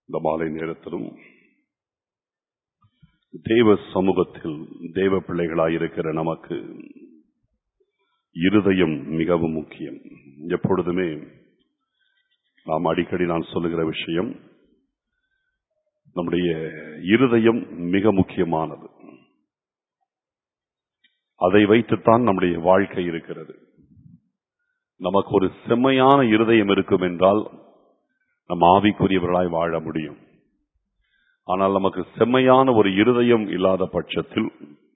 இந்த மாலை நேரத்திலும் தேவ சமூகத்தில் தேவ பிள்ளைகளாயிருக்கிற நமக்கு இருதயம் மிகவும் முக்கியம் எப்பொழுதுமே நாம் அடிக்கடி நான் சொல்லுகிற விஷயம் நம்முடைய இருதயம் மிக முக்கியமானது அதை வைத்துத்தான் நம்முடைய வாழ்க்கை இருக்கிறது நமக்கு ஒரு செம்மையான இருதயம் இருக்கும் என்றால் நம் ஆவிக்குரியவர்களாய் வாழ முடியும் ஆனால் நமக்கு செம்மையான ஒரு இருதயம் இல்லாத பட்சத்தில்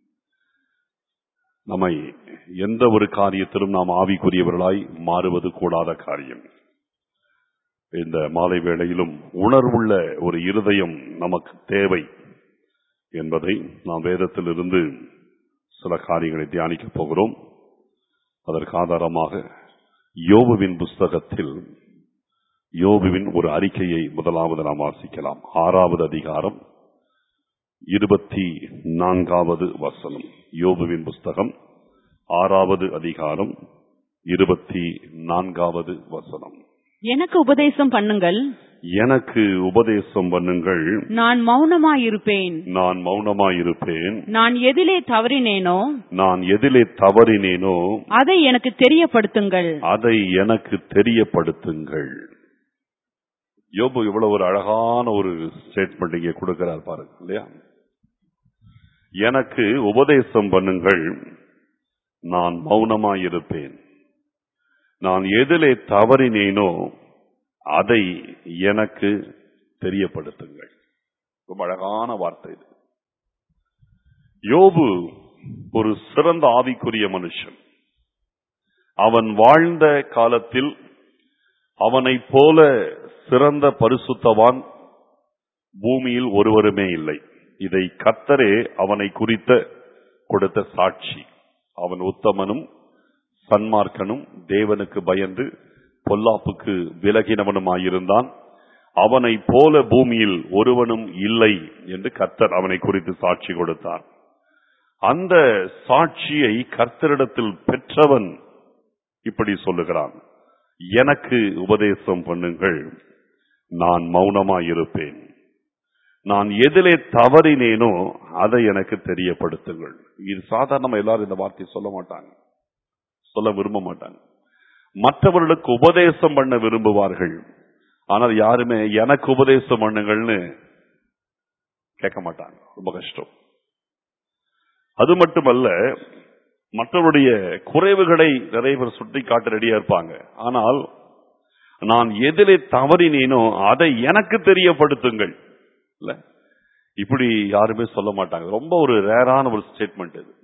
நம்மை எந்த ஒரு காரியத்திலும் நாம் ஆவிக்குரியவர்களாய் மாறுவது கூடாத காரியம் இந்த மாலை வேளையிலும் உணர்வுள்ள ஒரு இருதயம் நமக்கு தேவை என்பதை நாம் வேதத்திலிருந்து சில காரியங்களை தியானிக்கப் போகிறோம் அதற்கு ஆதாரமாக யோபுவின் புஸ்தகத்தில் யோபுவின் ஒரு அறிக்கையை முதலாவது நாம் வாசிக்கலாம் ஆறாவது அதிகாரம் இருபத்தி நான்காவது வசனம் யோபுவின் புஸ்தகம் ஆறாவது அதிகாரம் இருபத்தி நான்காவது வசனம் எனக்கு உபதேசம் பண்ணுங்கள் எனக்கு உபதேசம் பண்ணுங்கள் நான் மௌனமாயிருப்பேன் நான் மௌனமாயிருப்பேன் நான் எதிலே தவறினேனோ நான் எதிலே தவறினேனோ அதை எனக்கு தெரியப்படுத்துங்கள் அதை எனக்கு தெரியப்படுத்துங்கள் யோபு இவ்வளவு ஒரு அழகான ஒரு ஸ்டேட்மெண்ட் இங்கே கொடுக்கிறார் பாருங்க இல்லையா எனக்கு உபதேசம் பண்ணுங்கள் நான் மௌனமாயிருப்பேன் நான் எதிலே தவறினேனோ அதை எனக்கு தெரியப்படுத்துங்கள் ரொம்ப அழகான வார்த்தை இது யோபு ஒரு சிறந்த ஆவிக்குரிய மனுஷன் அவன் வாழ்ந்த காலத்தில் அவனைப் போல சிறந்த பரிசுத்தவான் பூமியில் ஒருவருமே இல்லை இதை கத்தரே அவனை குறித்த கொடுத்த சாட்சி அவன் உத்தமனும் சன்மார்க்கனும் தேவனுக்கு பயந்து பொல்லாப்புக்கு விலகினவனுமாயிருந்தான் அவனை போல பூமியில் ஒருவனும் இல்லை என்று கர்த்தர் அவனை குறித்து சாட்சி கொடுத்தார் அந்த சாட்சியை கர்த்தரிடத்தில் பெற்றவன் இப்படி சொல்லுகிறான் எனக்கு உபதேசம் பண்ணுங்கள் நான் மௌனமாயிருப்பேன் நான் எதிலே தவறினேனோ அதை எனக்கு தெரியப்படுத்துங்கள் இது சாதாரணமா எல்லாரும் இந்த வார்த்தையை சொல்ல மாட்டாங்க சொல்ல விரும்ப மாட்டாங்க மற்றவர்களுக்கு உபதேசம் பண்ண விரும்புவார்கள் ஆனால் யாருமே எனக்கு உபதேசம் பண்ணுங்கள்னு கேட்க மாட்டாங்க ரொம்ப கஷ்டம் அது மட்டுமல்ல மற்றவருடைய குறைவுகளை நிறைய பேர் சுட்டி காட்ட ரெடியா இருப்பாங்க ஆனால் நான் எதிலே தவறினேனோ அதை எனக்கு தெரியப்படுத்துங்கள் இல்ல இப்படி யாருமே சொல்ல மாட்டாங்க ரொம்ப ஒரு ரேரான ஒரு ஸ்டேட்மெண்ட் இது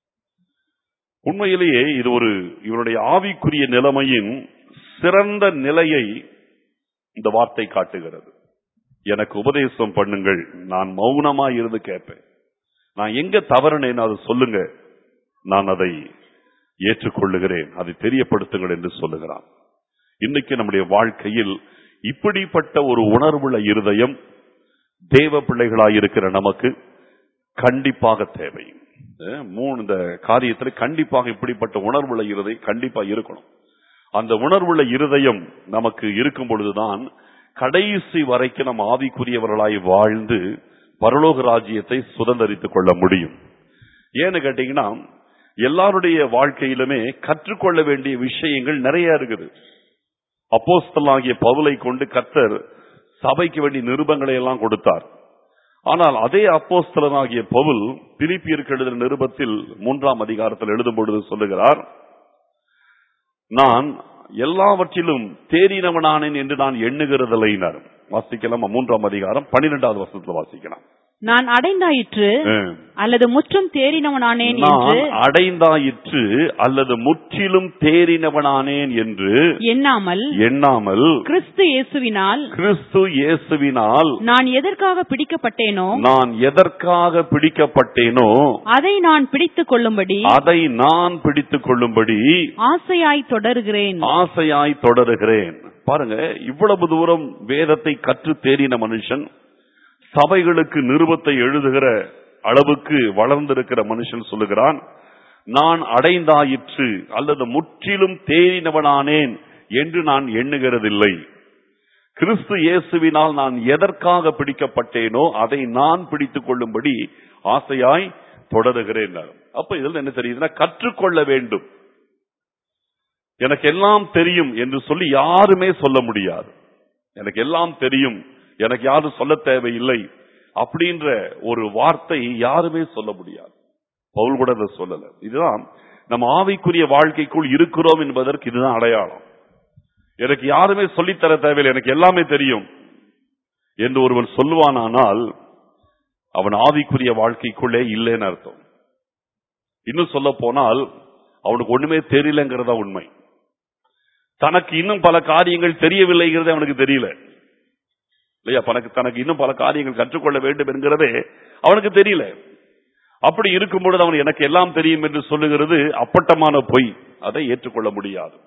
உண்மையிலேயே இது ஒரு இவருடைய ஆவிக்குரிய நிலைமையின் சிறந்த நிலையை இந்த வார்த்தை காட்டுகிறது எனக்கு உபதேசம் பண்ணுங்கள் நான் மௌனமா இருந்து கேட்பேன் நான் எங்க தவறுனேன் அதை சொல்லுங்க நான் அதை ஏற்றுக்கொள்ளுகிறேன் அதை தெரியப்படுத்துங்கள் என்று சொல்லுகிறான் இன்னைக்கு நம்முடைய வாழ்க்கையில் இப்படிப்பட்ட ஒரு உணர்வுள்ள இருதயம் தேவ பிள்ளைகளாயிருக்கிற நமக்கு கண்டிப்பாக தேவை மூணு இந்த காரியத்துல கண்டிப்பாக இப்படிப்பட்ட உணர்வுள்ள இருதயம் கண்டிப்பா இருக்கணும் அந்த உணர்வுள்ள இருதயம் நமக்கு இருக்கும் பொழுதுதான் கடைசி வரைக்கும் நம்ம ஆவிக்குரியவர்களாய் வாழ்ந்து பரலோக ராஜ்யத்தை சுதந்திரித்துக் கொள்ள முடியும் ஏன்னு கேட்டீங்கன்னா எல்லாருடைய வாழ்க்கையிலுமே கற்றுக்கொள்ள வேண்டிய விஷயங்கள் நிறைய இருக்குது அப்போஸ்தலாகிய பவுலை கொண்டு கர்த்தர் சபைக்கு வேண்டிய நிருபங்களை எல்லாம் கொடுத்தார் ஆனால் அதே அப்போஸ்தலனாகிய பவுல் பிலிப்பியருக்கு எழுதின நிருபத்தில் மூன்றாம் அதிகாரத்தில் எழுதும் பொழுது சொல்லுகிறார் நான் எல்லாவற்றிலும் தேறினவனானேன் என்று நான் எண்ணுகிறதில்லைனார் வாசிக்கலாம் மூன்றாம் அதிகாரம் பன்னிரெண்டாவது வருஷத்துல வாசிக்கலாம் நான் அடைந்தாயிற்று ம். அல்லது முற்றும் தேறினவனானேன் என்று நான் அடைந்தாயிற்று அல்லது முற்றிலும் தேறினவனானேன் என்று எண்ணாமல் எண்ணாமல் கிறிஸ்து இயேசுவினால் கிறிஸ்து இயேசுவினால் நான் எதற்காக பிடிக்கப்பட்டேனோ நான் எதற்காக பிடிக்கப்பட்டேனோ அதை நான் பிடித்துக் கொள்ளும்படி அதை நான் பிடித்துக் கொள்ளும்படி ஆசையாய் தொடருகிறேன் ஆசையாய் தொடருகிறேன் பாருங்க இவ்வளவு தூரம் வேதத்தை கற்று தேறின மனுஷன் சபைகளுக்கு நிருபத்தை எழுதுகிற அளவுக்கு வளர்ந்திருக்கிற மனுஷன் சொல்லுகிறான் நான் அடைந்தாயிற்று அல்லது முற்றிலும் தேறினவனானேன் என்று நான் எண்ணுகிறதில்லை கிறிஸ்து இயேசுவினால் நான் எதற்காக பிடிக்கப்பட்டேனோ அதை நான் பிடித்துக் கொள்ளும்படி ஆசையாய் தொடருகிறேன் அப்ப இதில் என்ன தெரியுதுன்னா கற்றுக்கொள்ள வேண்டும் எனக்கு எல்லாம் தெரியும் என்று சொல்லி யாருமே சொல்ல முடியாது எனக்கு எல்லாம் தெரியும் எனக்கு யாரும் சொல்ல தேவையில்லை அப்படின்ற ஒரு வார்த்தை யாருமே சொல்ல முடியாது பவுல் கூட அதை சொல்லல இதுதான் நம்ம ஆவிக்குரிய வாழ்க்கைக்குள் இருக்கிறோம் என்பதற்கு இதுதான் அடையாளம் எனக்கு யாருமே சொல்லித்தர தேவையில்லை எனக்கு எல்லாமே தெரியும் என்று ஒருவன் சொல்லுவானானால் அவன் ஆவிக்குரிய வாழ்க்கைக்குள்ளே இல்லைன்னு அர்த்தம் இன்னும் சொல்ல போனால் அவனுக்கு ஒண்ணுமே தெரியலங்கிறதா உண்மை தனக்கு இன்னும் பல காரியங்கள் தெரியவில்லைங்கிறதே அவனுக்கு தெரியல இல்லையா தனக்கு தனக்கு இன்னும் பல காரியங்கள் கற்றுக்கொள்ள வேண்டும் என்கிறதே அவனுக்கு தெரியல அப்படி இருக்கும் பொழுது அவன் எனக்கு எல்லாம் தெரியும் என்று சொல்லுகிறது அப்பட்டமான பொய் அதை ஏற்றுக்கொள்ள முடியாது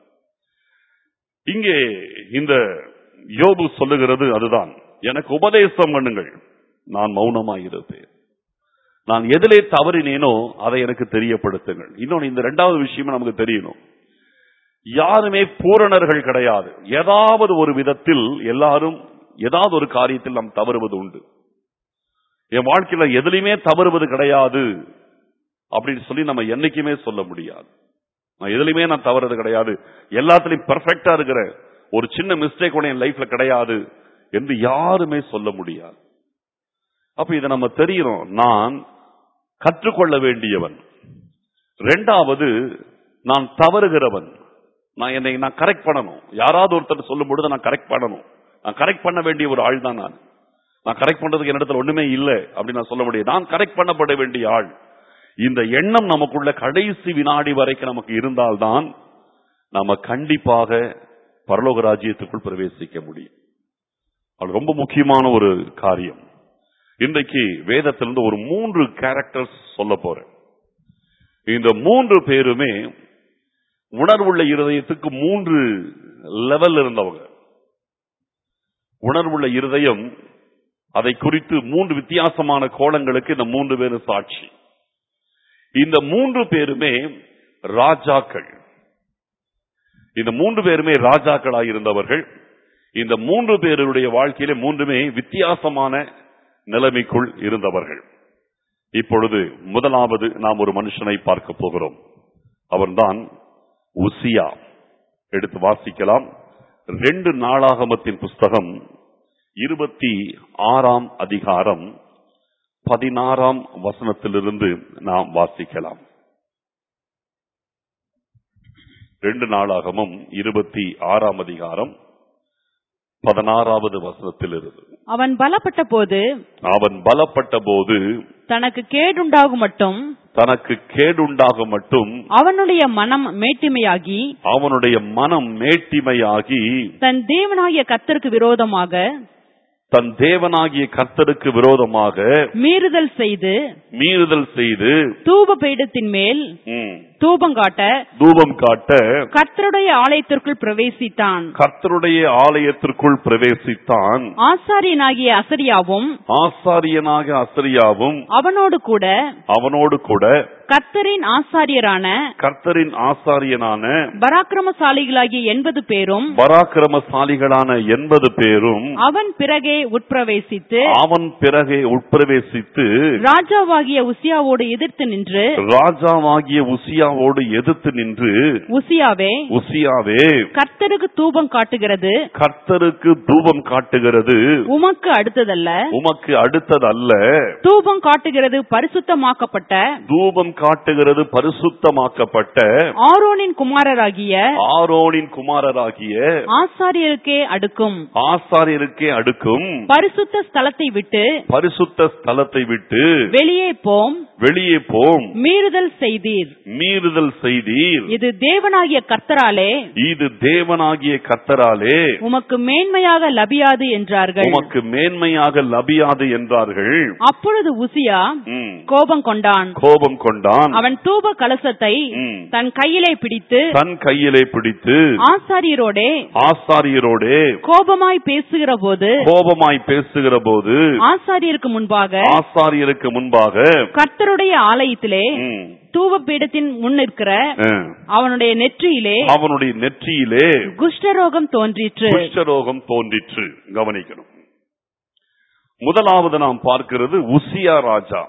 இங்கே இந்த யோபு சொல்லுகிறது அதுதான் எனக்கு உபதேசம் பண்ணுங்கள் நான் மௌனமாய் இருப்பேன் நான் எதிலே தவறினேனோ அதை எனக்கு தெரியப்படுத்துங்கள் இன்னொன்னு இந்த ரெண்டாவது விஷயமும் நமக்கு தெரியணும் யாருமே பூரணர்கள் கிடையாது ஏதாவது ஒரு விதத்தில் எல்லாரும் ஏதாவது ஒரு காரியத்தில் நாம் தவறுவது உண்டு என் வாழ்க்கையில எதுலையுமே தவறுவது கிடையாது அப்படின்னு சொல்லி நம்ம என்னைக்குமே சொல்ல முடியாது நான் எதுலையுமே நான் தவறுறது கிடையாது எல்லாத்துலயும் பெர்ஃபெக்டா இருக்கிற ஒரு சின்ன மிஸ்டேக் கூட என் லைஃப்ல கிடையாது என்று யாருமே சொல்ல முடியாது அப்ப இதை நம்ம தெரிகிறோம் நான் கற்றுக்கொள்ள வேண்டியவன் ரெண்டாவது நான் தவறுகிறவன் நான் என்னை நான் கரெக்ட் பண்ணணும் யாராவது ஒருத்தர் சொல்லும் பொழுது நான் கரெக்ட் பண்ணணும் நான் கரெக்ட் பண்ண வேண்டிய ஒரு ஆள் தான் நான் நான் கரெக்ட் பண்றதுக்கு என்னிடத்துல ஒண்ணுமே இல்லை அப்படின்னு நான் சொல்ல முடியும் நான் கரெக்ட் பண்ணப்பட வேண்டிய ஆள் இந்த எண்ணம் நமக்குள்ள கடைசி வினாடி வரைக்கும் நமக்கு இருந்தால்தான் நாம கண்டிப்பாக பரலோக ராஜ்யத்துக்குள் பிரவேசிக்க முடியும் அது ரொம்ப முக்கியமான ஒரு காரியம் இன்றைக்கு வேதத்திலிருந்து ஒரு மூன்று கேரக்டர்ஸ் சொல்ல போறேன் இந்த மூன்று பேருமே உணர்வுள்ள இருதயத்துக்கு மூன்று லெவல் இருந்தவங்க உணர்வுள்ள இருதயம் அதை குறித்து மூன்று வித்தியாசமான கோலங்களுக்கு இந்த மூன்று பேரும் சாட்சி இந்த மூன்று பேருமே ராஜாக்கள் இந்த மூன்று பேருமே ராஜாக்களாக இருந்தவர்கள் இந்த மூன்று பேருடைய வாழ்க்கையிலே மூன்றுமே வித்தியாசமான நிலைமைக்குள் இருந்தவர்கள் இப்பொழுது முதலாவது நாம் ஒரு மனுஷனை பார்க்க போகிறோம் அவன்தான் உசியா எடுத்து வாசிக்கலாம் ரெண்டு நாளாகமத்தின் புஸ்தகம் இருபத்தி ஆறாம் அதிகாரம் பதினாறாம் வசனத்திலிருந்து நாம் வாசிக்கலாம் ரெண்டு நாளாகமும் இருபத்தி ஆறாம் அதிகாரம் பதினாறாவது வசனத்திலிருந்து அவன் பலப்பட்ட போது அவன் பலப்பட்ட போது தனக்கு கேடுண்டாகும் மட்டும் தனக்கு கேடுண்டாக மட்டும் அவனுடைய மனம் மேட்டிமையாகி அவனுடைய மனம் மேட்டிமையாகி தன் தேவனாகிய கர்த்தருக்கு விரோதமாக தன் தேவனாகிய கர்த்தருக்கு விரோதமாக மீறுதல் செய்து மீறுதல் செய்து தூப பீடத்தின் மேல் ம், தூபங்காட்ட தூபம் காட்ட கர்த்தருடைய ஆலயத்திற்குள் பிரவேசித்தான் கர்த்தருடைய ஆலயத்திற்குள் பிரவேசித்தான் ஆசாரியனாகிய அசரியாவும் ஆசாரியனாக அசரியாவும் அவனோடு கூட அவனோடு கூட கர்த்தரின் ஆசாரியரான கர்த்தரின் ஆசாரியனான பராக்கிரமசாலிகளாகிய எண்பது பேரும் பராக்கிரமசாலிகளான எண்பது பேரும் அவன் பிறகே உட்பிரவேசித்து அவன் பிறகே உட்பிரவேசித்து ராஜாவாகிய உசியாவோடு எதிர்த்து நின்று ராஜாவாகிய உசியாவோடு எதிர்த்து நின்று உசியாவே உசியாவே கர்த்தருக்கு தூபம் காட்டுகிறது கர்த்தருக்கு தூபம் காட்டுகிறது உமக்கு அடுத்ததல்ல உமக்கு அடுத்ததல்ல தூபம் காட்டுகிறது பரிசுத்தமாக்கப்பட்ட தூபம் காட்டுகிறது பரிசுத்தமாக்கப்பட்ட ஆரோனின் குமாரராகிய ஆரோனின் குமாரராகிய ஆசாரியருக்கே அடுக்கும் ஆசாரியருக்கே அடுக்கும் பரிசுத்த ஸ்தலத்தை விட்டு பரிசுத்த ஸ்தலத்தை விட்டு வெளியே போம் வெளியே போம் மீறுதல் செய்தீர் மீறுதல் செய்தீர் இது தேவனாகிய கர்த்தராலே இது தேவனாகிய கர்த்தராலே உமக்கு மேன்மையாக லபியாது என்றார்கள் உமக்கு மேன்மையாக லபியாது என்றார்கள் அப்பொழுது உசியா ம். கோபம் கொண்டான் கோபம் கொண்டான் அவன் தூப கலசத்தை ம். தன் கையிலே பிடித்து தன் கையிலே பிடித்து ஆசாரியரோடே ஆசாரியரோடே கோபமாய் பேசுகிற போது கோபமாய் பேசுகிற போது ஆசாரியருக்கு முன்பாக ஆசாரியருக்கு முன்பாக கர்த்தருடைய ஆலயத்திலே ம், தூப பீடத்தின் முன் நிற்கிற ஆ. அவனுடைய நெற்றியிலே அவனுடைய நெற்றியிலே குஷ்டரோகம் தோன்றிற்று குஷ்டரோகம் தோன்றிற்று கவனிக்கணும் முதலாவது நாம் பார்க்கிறது உசியா ராஜா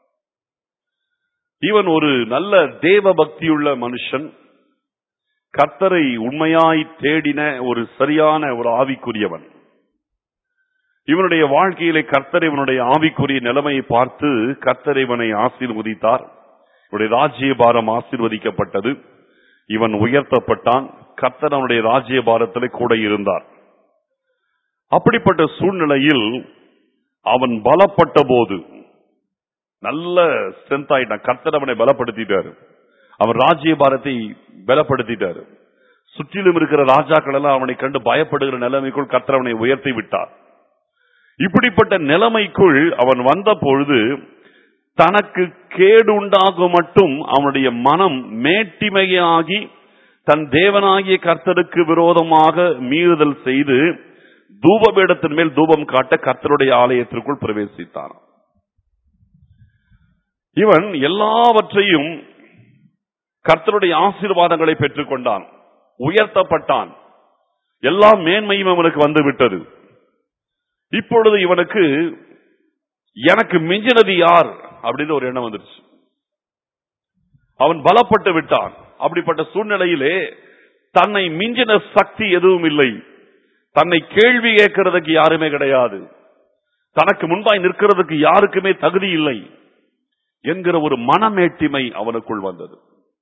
இவன் ஒரு நல்ல தேவ பக்தியுள்ள மனுஷன் கர்த்தரை உண்மையாய் தேடின ஒரு சரியான ஒரு ஆவிக்குரியவன் இவனுடைய வாழ்க்கையிலே கர்த்தர் இவனுடைய ஆவிக்குரிய நிலைமையை பார்த்து கர்த்தர் இவனை ஆசீர்வதித்தார் இவனுடைய ராஜ்யபாரம் ஆசீர்வதிக்கப்பட்டது இவன் உயர்த்தப்பட்டான் கர்த்தர் அவனுடைய ராஜ்யபாரத்திலே கூட இருந்தார் அப்படிப்பட்ட சூழ்நிலையில் அவன் பலப்பட்ட போது நல்ல ஸ்ட்ரென்த் ஆயிட்டான் கர்த்தர் அவனை பலப்படுத்திட்டாரு அவன் ராஜ்யபாரத்தை பலப்படுத்திட்டாரு சுற்றிலும் இருக்கிற ராஜாக்கள் எல்லாம் அவனை கண்டு பயப்படுகிற நிலைமைக்குள் கர்த்தர் அவனை உயர்த்தி விட்டார் இப்படிப்பட்ட நிலைமைக்குள் அவன் வந்த பொழுது தனக்கு கேடு உண்டாகும் மட்டும் அவனுடைய மனம் மேட்டிமையாகி தன் தேவனாகிய கர்த்தருக்கு விரோதமாக மீறுதல் செய்து தூபபீடத்தின் மேல் தூபம் காட்ட கர்த்தருடைய ஆலயத்திற்குள் பிரவேசித்தான் இவன் எல்லாவற்றையும் கர்த்தருடைய ஆசீர்வாதங்களை பெற்றுக் கொண்டான் உயர்த்தப்பட்டான் எல்லா மேன்மையும் அவனுக்கு வந்து விட்டது இப்பொழுது இவனுக்கு எனக்கு மிஞ்சினது யார் அப்படின்னு ஒரு எண்ணம் வந்துருச்சு அவன் பலப்பட்டு விட்டான் அப்படிப்பட்ட சூழ்நிலையிலே தன்னை மிஞ்சின சக்தி எதுவும் இல்லை தன்னை கேள்வி கேட்கறதுக்கு யாருமே கிடையாது தனக்கு முன்பாய் நிற்கிறதுக்கு யாருக்குமே தகுதி இல்லை என்கிற ஒரு மனமேட்டிமை அவனுக்குள் வந்தது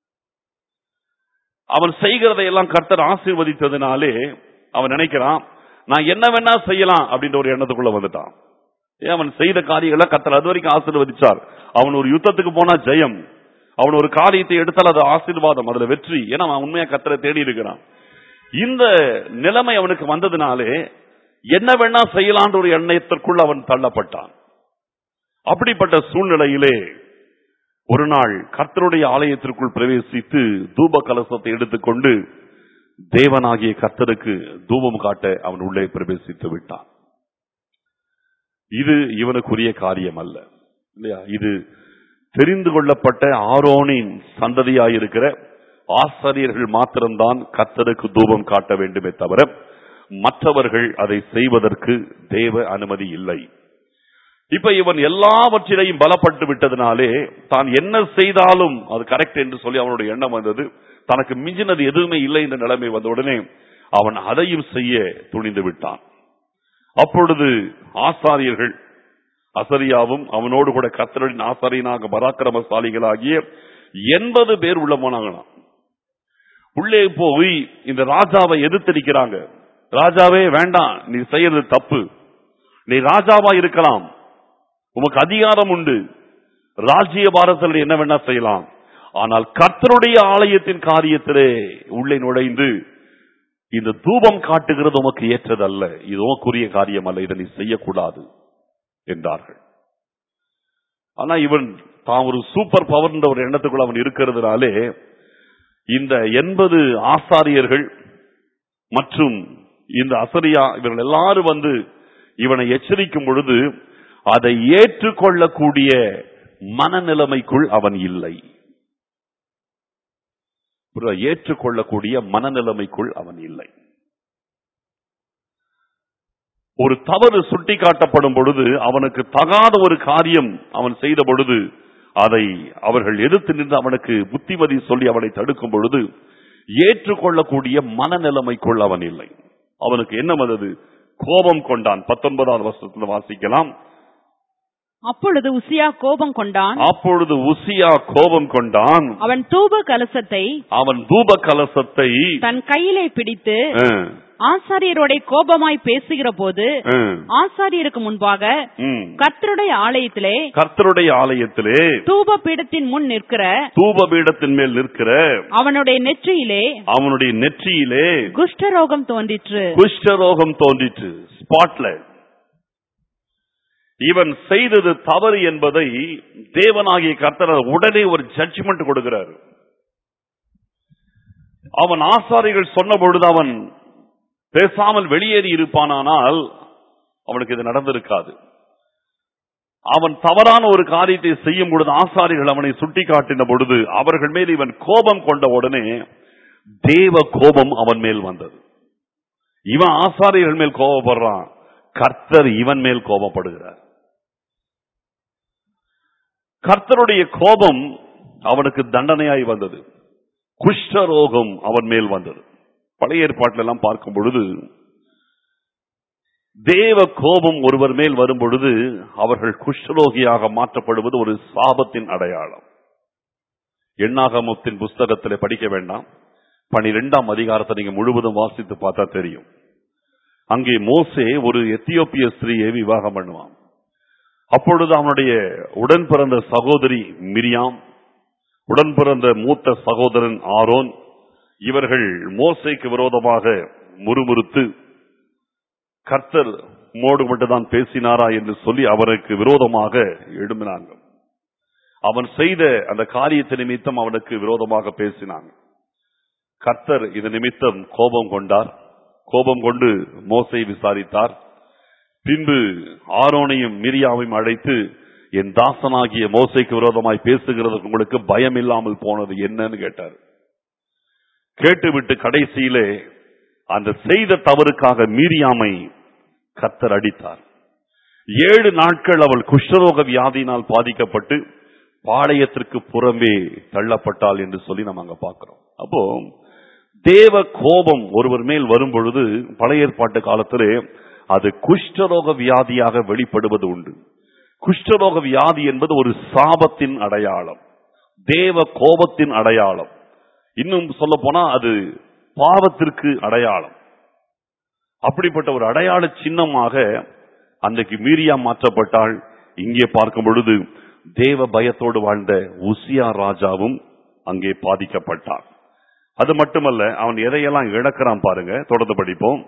அவன் செய்கிறதை எல்லாம் கர்த்தர் ஆசீர்வதித்ததினாலே அவன் நினைக்கிறான் நான் என்ன வேணா செய்யலாம் அப்படின்ற ஒரு எண்ணத்துக்குள்ள வந்துட்டான் ஏன் அவன் செய்த காரியங்களை கர்த்தர் அது வரைக்கும் ஆசீர்வதிச்சார் அவன் ஒரு யுத்தத்துக்கு போனா ஜெயம் அவன் ஒரு காரியத்தை எடுத்தால் அது ஆசீர்வாதம் அதுல வெற்றி ஏன்னா அவன் உண்மையா கர்த்தரை தேடி இருக்கிறான் இந்த நிலைமை அவனுக்கு வந்ததினாலே என்ன வேணா செய்யலான்ற ஒரு எண்ணத்திற்குள் அவன் தள்ளப்பட்டான் அப்படிப்பட்ட சூழ்நிலையிலே ஒரு நாள் கர்த்தருடைய ஆலயத்திற்குள் பிரவேசித்து தூப கலசத்தை எடுத்துக்கொண்டு தேவனாகிய கர்த்தருக்கு தூபம் காட்ட அவன் உள்ளே பிரவேசித்து விட்டான் இது இவனுக்குரிய காரியம் அல்ல இல்லையா இது தெரிந்து கொள்ளப்பட்ட ஆரோனின் சந்ததியாயிருக்கிற ஆசாரியர்கள் மாத்திரம்தான் கர்த்தருக்கு தூபம் காட்ட வேண்டுமே தவிர மற்றவர்கள் அதை செய்வதற்கு தேவ அனுமதி இல்லை இப்ப இவன் எல்லாவற்றிலையும் பலப்பட்டு விட்டதினாலே தான் என்ன செய்தாலும் அது கரெக்ட் என்று சொல்லி அவனுடைய எண்ணம் வந்தது தனக்கு மிஞ்சினது எதுவுமே இல்லை என்ற நிலைமை வந்த உடனே அவன் அதையும் செய்ய துணிந்து விட்டான் அப்பொழுது ஆசாரியர்கள் அசரியாவும் அவனோடு கூட கத்தரின் ஆசாரியனாக பராக்கிரமசாலிகளாகிய எண்பது பேர் உள்ள போனாங்களாம் உள்ளே போய் இந்த ராஜாவை எதிர்த்தடிக்கிறாங்க ராஜாவே வேண்டாம் நீ செய்யறது தப்பு நீ ராஜாவா இருக்கலாம் உமக்கு அதிகாரம் உண்டு ராஜ்ய பாரதத்தில் என்ன வேணா செய்யலாம் ஆனால் கர்த்தருடைய ஆலயத்தின் காரியத்திலே உள்ளே நுழைந்து இந்த தூபம் காட்டுகிறது உமக்கு ஏற்றதல்ல இது உமக்குரிய காரியம் அல்ல இதை நீ செய்யக்கூடாது என்றார்கள் ஆனா இவன் தான் ஒரு சூப்பர் பவர் ஒரு எண்ணத்துக்குள்ள அவன் இருக்கிறதுனாலே இந்த எண்பது ஆசாரியர்கள் மற்றும் இந்த அசரியா இவர்கள் எல்லாரும் வந்து இவனை எச்சரிக்கும் பொழுது அதை ஏற்றுக்கொள்ளக்கூடிய மனநிலைமைக்குள் அவன் இல்லை புரியுதா? ஏற்றுக்கொள்ளக்கூடிய மனநிலைமைக்குள் அவன் இல்லை ஒரு தவறு சுட்டிக்காட்டப்படும் பொழுது அவனுக்கு தகாத ஒரு காரியம் அவன் செய்த பொழுது அதை அவர்கள் எதிர்த்து நின்று அவனுக்கு புத்திமதி சொல்லி அவனை தடுக்கும் பொழுது ஏற்றுக்கொள்ளக்கூடிய மனநிலைமைக்குள் அவன் இல்லை அவனுக்கு என்ன வந்தது கோபம் கொண்டான் பத்தொன்பதாவது வருஷத்துல வாசிக்கலாம் அப்பொழுது உசியா கோபம் கொண்டான் அப்பொழுது உசியா கோபம் கொண்டான் அவன் தூப கலசத்தை அவன் தூப கலசத்தை தன் கையிலே பிடித்து அஹ், ஆசாரியரோட கோபமாய் பேசுகிற போது அஹ், ஆசாரியருக்கு முன்பாக ம், கர்த்தருடைய ஆலயத்திலே கர்த்தருடைய ஆலயத்திலே தூப பீடத்தின் முன் நிற்கிற தூப பீடத்தின் மேல் நிற்கிற அவனுடைய நெற்றியிலே அவனுடைய நெற்றியிலே குஷ்டரோகம் தோன்றிற்று குஷ்டரோகம் தோன்றிற்று ஸ்பாட்ல இவன் செய்தது தவறு என்பதை தேவனாகிய கர்த்தர் உடனே ஒரு ஜட்ஜ்மெண்ட் கொடுக்கிறார் அவன் ஆசாரிகள் சொன்ன பொழுது அவன் பேசாமல் வெளியேறி இருப்பானானால் அவனுக்கு இது நடந்திருக்காது அவன் தவறான ஒரு காரியத்தை செய்யும் பொழுது ஆசாரிகள் அவனை சுட்டிக்காட்டின பொழுது அவர்கள் மேல் இவன் கோபம் கொண்ட உடனே தேவ கோபம் அவன் மேல் வந்தது இவன் ஆசாரிகள் மேல் கோபப்படுறான் கர்த்தர் இவன் மேல் கோபப்படுகிறார் கர்த்தருடைய கோபம் அவனுக்கு தண்டனையாய் வந்தது குஷ்டரோகம் அவன் மேல் வந்தது பழைய ஏற்பாட்டில எல்லாம் பார்க்கும் பொழுது தேவ கோபம் ஒருவர் மேல் வரும் பொழுது அவர்கள் குஷ்டரோகியாக மாற்றப்படுவது ஒரு சாபத்தின் அடையாளம் எண்ணாகமத்தின் புஸ்தகத்தில் படிக்க வேண்டாம் பனிரெண்டாம் அதிகாரத்தை நீங்க முழுவதும் வாசித்து பார்த்தா தெரியும் அங்கே மோசே ஒரு எத்தியோப்பிய ஸ்திரீயை விவாகம் பண்ணுவான் அப்பொழுது அவனுடைய உடன் பிறந்த சகோதரி மிரியாம் உடன் பிறந்த மூத்த சகோதரன் ஆரோன் இவர்கள் மோசைக்கு விரோதமாக முறுமுறுத்து கர்த்தர் மோடு மட்டும்தான் பேசினாரா என்று சொல்லி அவனுக்கு விரோதமாக எழும்பினாங்க அவன் செய்த அந்த காரியத்தை நிமித்தம் அவனுக்கு விரோதமாக பேசினாங்க கர்த்தர் இது நிமித்தம் கோபம் கொண்டார் கோபம் கொண்டு மோசை விசாரித்தார் பின்பு ஆரோனையும் மிரியாவையும் அழைத்து என் தாசனாகிய மோசைக்கு விரோதமாய் பேசுகிறதுக்கு உங்களுக்கு பயம் இல்லாமல் போனது என்னன்னு கேட்டார் கேட்டுவிட்டு கடைசியிலே அந்த செய்த தவறுக்காக மீரியாமை கத்தர் அடித்தார் ஏழு நாட்கள் அவள் குஷ்டரோக வியாதியினால் பாதிக்கப்பட்டு பாளையத்திற்கு புறம்பே தள்ளப்பட்டாள் என்று சொல்லி நம்ம அங்க பார்க்கிறோம் அப்போ தேவ கோபம் ஒருவர் மேல் வரும் பொழுது பழைய ஏற்பாட்டு காலத்திலே அது குஷ்டரோக வியாதியாக வெளிப்படுவது உண்டு குஷ்டரோக வியாதி என்பது ஒரு சாபத்தின் அடையாளம் தேவ கோபத்தின் அடையாளம் இன்னும் சொல்ல போனா அது பாவத்திற்கு அடையாளம் அப்படிப்பட்ட ஒரு அடையாள சின்னமாக அன்றைக்கு மீரியா மாற்றப்பட்டால் இங்கே பார்க்கும் பொழுது தேவ பயத்தோடு வாழ்ந்த உசியா ராஜாவும் அங்கே பாதிக்கப்பட்டார் அது மட்டுமல்ல அவன் எதையெல்லாம் இழக்கிறான் பாருங்க தொடர்ந்து படிப்போம்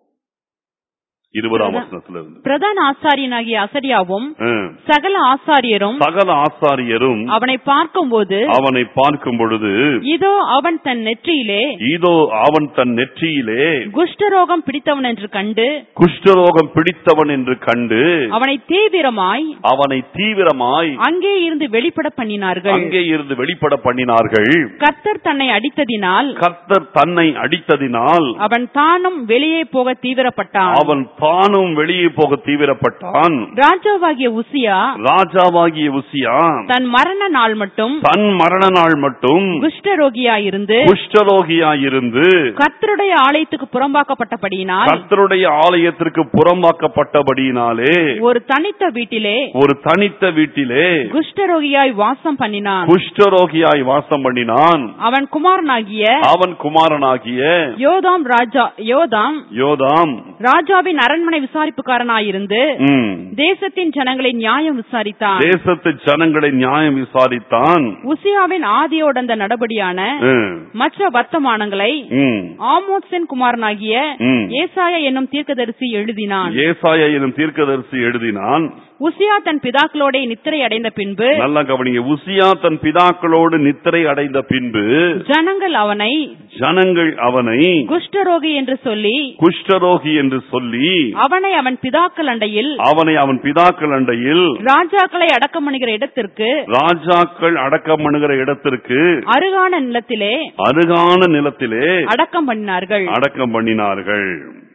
இருபதாம் வசனத்துல இருந்து பிரதான ஆசாரியனாகிய அசரியாவும் ம். சகல ஆசாரியரும் சகல ஆசாரியரும் அவனை பார்க்கும்போது அவனை பார்க்கும் பொழுது இதோ அவன் தன் நெற்றியிலே இதோ அவன் தன் நெற்றியிலே குஷ்டரோகம் பிடித்தவன் என்று கண்டு குஷ்டரோகம் பிடித்தவன் என்று கண்டு அவனை தீவிரமாய் அவனை தீவிரமாய் அங்கே இருந்து வெளிப்பட பண்ணினார்கள் அங்கே இருந்து வெளிப்பட பண்ணினார்கள் கர்த்தர் தன்னை அடித்ததினால் கர்த்தர் தன்னை அடித்ததினால் அவன் தானும் வெளியே போக தீவிரப்பட்டான் அவன் தானும் வெளியே போக தீவிரப்பட்டான் ராஜாவாகிய உசியா ராஜாவாகிய உசியா தன் மரண நாள் மட்டும் தன் மரண நாள் மட்டும் குஷ்டரோகியாயிருந்து குஷ்டரோகியாயிருந்து கர்த்தருடைய ஆலயத்துக்கு புறம்பாக்கப்பட்டபடியினால் கர்த்தருடைய ஆலயத்திற்கு புறம்பாக்கப்பட்டபடியினாலே ஒரு தனித்த வீட்டிலே ஒரு தனித்த வீட்டிலே குஷ்டரோகியாய் வாசம் பண்ணினான் குஷ்டரோகியாய் வாசம் பண்ணினான் அவன் குமாரனாகிய அவன் குமாரனாகிய யோதாம் ராஜா யோதாம் யோதாம் ராஜாவின் அரண்மனை விசாரிப்புக்காரனாயிருந்து ம், தேசத்தின் ஜனங்களை நியாயம் விசாரித்தான் தேசத்து ஜனங்களை நியாயம் விசாரித்தான் உசியாவின் ஆதியோடந்த நடபடியான ம், மற்ற வர்த்தமானங்களை ம், ஆமோத்சன் குமாரனாகிய ம். ஏசாயா என்னும் தீர்க்கதரிசி எழுதினான் ஏசாயா எனும் தீர்க்கதரிசி எழுதினான் உசியா தன் பிதாக்களோட நித்திரை அடைந்த பின்பு நல்லா கவனிங்க உசியா தன் பிதாக்களோடு நித்திரை அடைந்த பின்பு ஜனங்கள் அவனை ஜனங்கள் அவனை குஷ்டரோகி என்று சொல்லி குஷ்டரோகி என்று சொல்லி அவனை அவன் பிதாக்கள் அண்டையில் அவனை அவன் பிதாக்கள் அண்டையில் ராஜாக்களை அடக்கம் பண்ணுகிற இடத்திற்கு ராஜாக்கள் அடக்கம் பண்ணுகிற இடத்திற்கு அருகான நிலத்திலே அருகான நிலத்திலே அடக்கம் பண்ணினார்கள் அடக்கம் பண்ணினார்கள்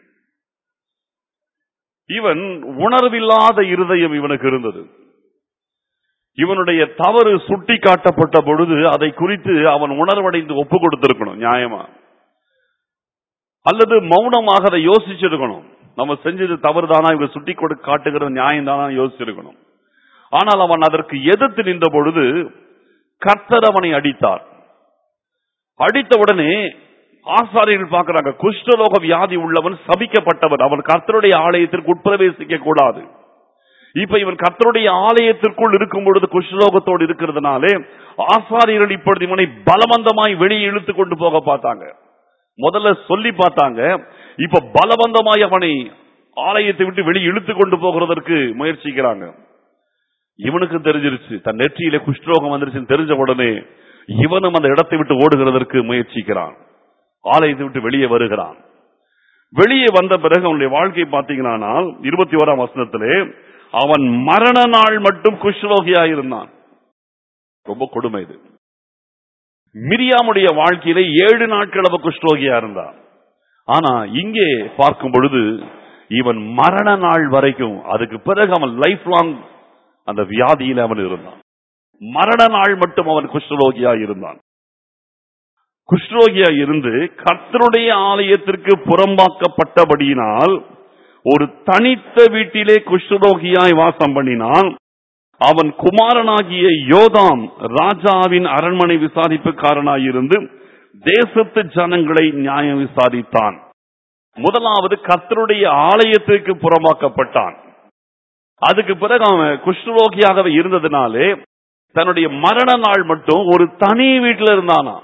இவன் உணர்வில்லாத இருதயம் இவனுக்கு இருந்தது இவனுடைய தவறு சுட்டி காட்டப்பட்ட பொழுது அதை குறித்து அவன் உணர்வடைந்து ஒப்பு கொடுத்திருக்கணும் நியாயமா அல்லது மௌனமாக அதை யோசிச்சிருக்கணும் நம்ம செஞ்சது தவறுதானா இவங்க சுட்டி கொடு காட்டுகிறது நியாயம் தானா யோசிச்சிருக்கணும் ஆனால் அவன் அதற்கு எதிர்த்து நின்ற பொழுது கர்த்தர் அவனை அடித்தார் அடித்த உடனே ஆசாரியர்கள் பார்க்கிறாங்க குஷ்டரோக வியாதி உள்ளவன் சபிக்கப்பட்டவன் அவன் கர்த்தருடைய ஆலயத்திற்கு உட்பிரவேசிக்க கூடாது இப்ப இவன் கர்த்தருடைய ஆலயத்திற்குள் இருக்கும் பொழுது குஷ்டரோகத்தோடு இருக்கிறதுனாலே ஆசாரியர்கள் இப்பொழுது இவனை பலவந்தமாய் வெளியே இழுத்து கொண்டு போக பார்த்தாங்க முதல்ல சொல்லி பார்த்தாங்க இப்ப பலவந்தமாய் அவனை ஆலயத்தை விட்டு வெளியே இழுத்து கொண்டு போகிறதற்கு முயற்சிக்கிறாங்க இவனுக்கு தெரிஞ்சிருச்சு தன் நெற்றியிலே குஷ்டரோகம் வந்துருச்சுன்னு தெரிஞ்ச உடனே இவனும் அந்த இடத்தை விட்டு ஓடுகிறதற்கு முயற்சிக்கிறான் ஆலயத்தை விட்டு வெளியே வருகிறான் வெளியே வந்த பிறகு அவனுடைய வாழ்க்கை பார்த்தீங்கன்னா இருபத்தி ஓராம் வசனத்திலே அவன் மரண நாள் மட்டும் குஷ்ரோகியா இருந்தான் ரொம்ப கொடுமை இது மிரியாமுடைய வாழ்க்கையில ஏழு நாட்கள் அவ குஷ்ரோகியா இருந்தான் ஆனா இங்கே பார்க்கும் பொழுது இவன் மரண நாள் வரைக்கும் அதுக்கு பிறகு அவன் லைஃப் லாங் அந்த வியாதியில அவன் இருந்தான் மரண நாள் மட்டும் அவன் குஷ்ரோகியா இருந்தான் குஷ்ரோகியா இருந்து கர்த்தருடைய ஆலயத்திற்கு புறம்பாக்கப்பட்டபடியினால் ஒரு தனித்த வீட்டிலே குஷ்ரோகியாய் வாசம் பண்ணினான் அவன் குமாரனாகிய யோதாம் ராஜாவின் அரண்மனை விசாரிப்புக்காரனாயிருந்து தேசத்து ஜனங்களை நியாயம் விசாரித்தான் முதலாவது கர்த்தருடைய ஆலயத்திற்கு புறமாக்கப்பட்டான் அதுக்கு பிறகு அவன் குஷ்ரோகியாகவே இருந்ததுனாலே தன்னுடைய மரண நாள் மட்டும் ஒரு தனி வீட்டில் இருந்தானா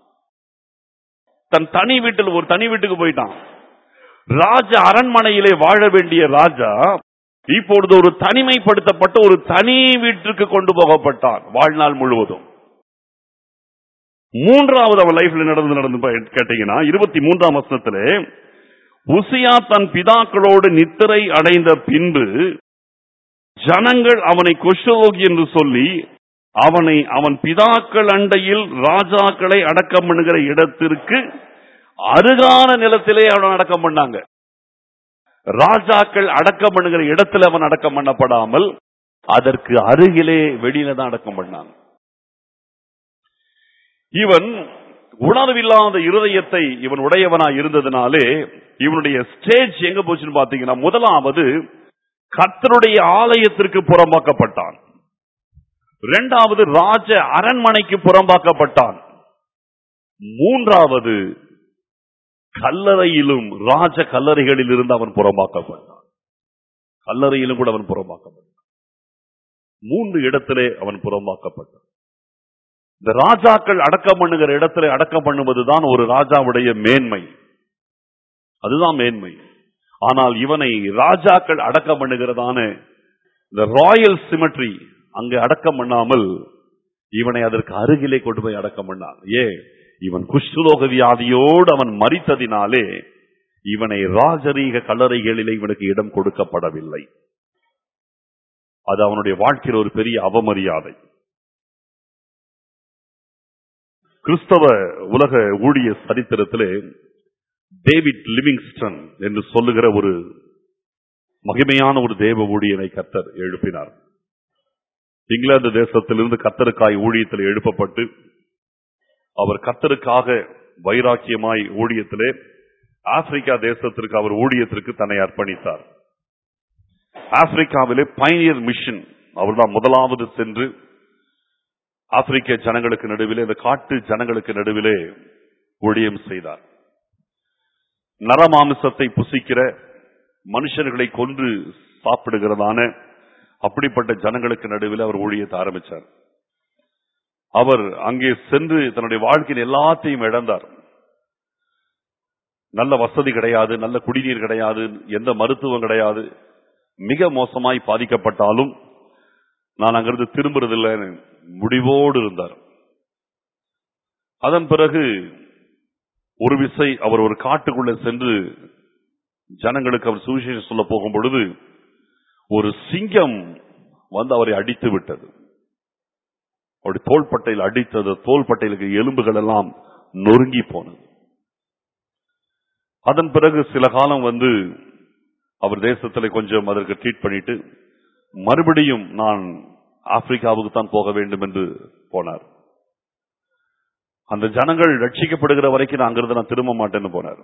தன் தனி வீட்டில் ஒரு தனி வீட்டுக்கு போயிட்டான் ராஜ அரண்மனையிலே வாழ வேண்டிய ராஜா இப்பொழுது ஒரு தனிமைப்படுத்தப்பட்ட ஒரு தனி வீட்டிற்கு கொண்டு போகப்பட்டான் வாழ்நாள் முழுவதும் மூன்றாவது அவன் லைஃப்ல நடந்து நடந்து பா- கேட்டீங்கன்னா இருபத்தி மூன்றாம் வருஷத்திலே உசியா தன் பிதாக்களோடு நித்திரை அடைந்த பின்பு ஜனங்கள் அவனை குஷ்டரோகி என்று சொல்லி அவனை அவன் பிதாக்கள் அண்டையில் ராஜாக்களை அடக்கம் பண்ணுகிற இடத்திற்கு அருகான நிலத்திலே அவன் அடக்கம் பண்ணாங்க ராஜாக்கள் அடக்கம் பண்ணுகிற இடத்துல அவன் அடக்கம் பண்ணப்படாமல் அதற்கு அருகிலே வெளியில தான் அடக்கம் பண்ணாங்க இவன் உணர்வில்லாத இருதயத்தை இவன் உடையவனா இருந்ததுனாலே இவனுடைய ஸ்டேஜ் எங்க போச்சுன்னு பாத்தீங்கன்னா முதலாவது கர்த்தருடைய ஆலயத்திற்கு புறம்பாக்கப்பட்டான் இரண்டாவது ராஜ அரண்மனைக்கு புறம்பாக்கப்பட்டான் மூன்றாவது கல்லறையிலும் ராஜ கல்லறைகளில் இருந்து அவன் புறம்பாக்கப்பட்டான் கல்லறையிலும் கூட அவன் புறம்பாக்கப்பட்டான் மூன்று இடத்திலே அவன் புறம்பாக்கப்பட்டான் இந்த ராஜாக்கள் அடக்கம் பண்ணுகிற இடத்துல அடக்கம் பண்ணுவதுதான் ஒரு ராஜாவுடைய மேன்மை அதுதான் மேன்மை ஆனால் இவனை ராஜாக்கள் அடக்கம் பண்ணுகிறதான இந்த ராயல் சிமெட்ரி அங்கே அடக்கம் பண்ணாமல் இவனை அதற்கு அருகிலே கொண்டு போய் அடக்கம் பண்ணான் ஏ இவன் குஷ்ரோக வியாதியோடு அவன் மறித்ததினாலே இவனை ராஜரீக கல்லறைகளிலே இவனுக்கு இடம் கொடுக்கப்படவில்லை அது அவனுடைய வாழ்க்கையில் ஒரு பெரிய அவமரியாதை கிறிஸ்தவ உலக ஊழிய சரித்திரத்திலே டேவிட் லிவிங்ஸ்டன் என்று சொல்லுகிற ஒரு மகிமையான ஒரு தேவ ஊழியனை கத்தர் எழுப்பினார் இங்கிலாந்து தேசத்திலிருந்து கத்தருக்காய் ஊழியத்தில் எழுப்பப்பட்டு அவர் கத்தருக்காக வைராக்கியமாய் ஊழியத்திலே ஆப்பிரிக்கா தேசத்திற்கு அவர் ஊழியத்திற்கு தன்னை அர்ப்பணித்தார் ஆப்பிரிக்காவிலே பைனியர் மிஷன் அவர்தான் முதலாவது சென்று ஆப்பிரிக்க ஜனங்களுக்கு நடுவிலே இந்த காட்டு ஜனங்களுக்கு நடுவிலே ஊழியம் செய்தார் நரமாமிசத்தை புசிக்கிற மனுஷர்களை கொன்று சாப்பிடுகிறதான அப்படிப்பட்ட ஜனங்களுக்கு நடுவில் அவர் ஊழியத்தை ஆரம்பிச்சார் அவர் அங்கே சென்று தன்னுடைய வாழ்க்கையின் எல்லாத்தையும் இழந்தார் நல்ல வசதி கிடையாது நல்ல குடிநீர் கிடையாது எந்த மருத்துவம் கிடையாது மிக மோசமாய் பாதிக்கப்பட்டாலும் நான் அங்கிருந்து திரும்புறதில்லைன்னு முடிவோடு இருந்தார் அதன் பிறகு ஒரு விசை அவர் ஒரு காட்டுக்குள்ள சென்று ஜனங்களுக்கு அவர் சுவிசேஷம் சொல்ல போகும் பொழுது ஒரு சிங்கம் வந்து அவரை அடித்து விட்டது அவருடைய தோள்பட்டையில் அடித்தது தோள்பட்டையிலுக்கு எலும்புகள் எல்லாம் நொறுங்கி போனது அதன் பிறகு சில காலம் வந்து அவர் தேசத்தில் கொஞ்சம் அதற்கு ட்ரீட் பண்ணிட்டு மறுபடியும் நான் ஆப்பிரிக்காவுக்கு தான் போக வேண்டும் என்று போனார் அந்த ஜனங்கள் ரட்சிக்கப்படுகிற வரைக்கும் நான் அங்கிருந்து நான் திரும்ப மாட்டேன்னு போனார்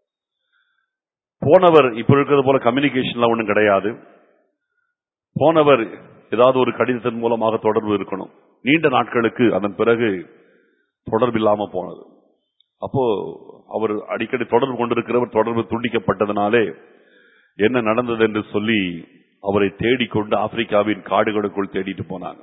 போனவர் இப்ப இருக்கிறது போல கம்யூனிகேஷன்ல ஒண்ணும் கிடையாது போனவர் ஏதாவது ஒரு கடிதத்தின் மூலமாக தொடர்பு இருக்கணும் நீண்ட நாட்களுக்கு அதன் பிறகு தொடர்பு இல்லாம போனது அப்போ அவர் அடிக்கடி தொடர்பு கொண்டிருக்கிறவர் தொடர்பு துண்டிக்கப்பட்டதனாலே என்ன நடந்தது என்று சொல்லி அவரை தேடிக்கொண்டு ஆப்பிரிக்காவின் காடுகளுக்குள் தேடிட்டு போனாங்க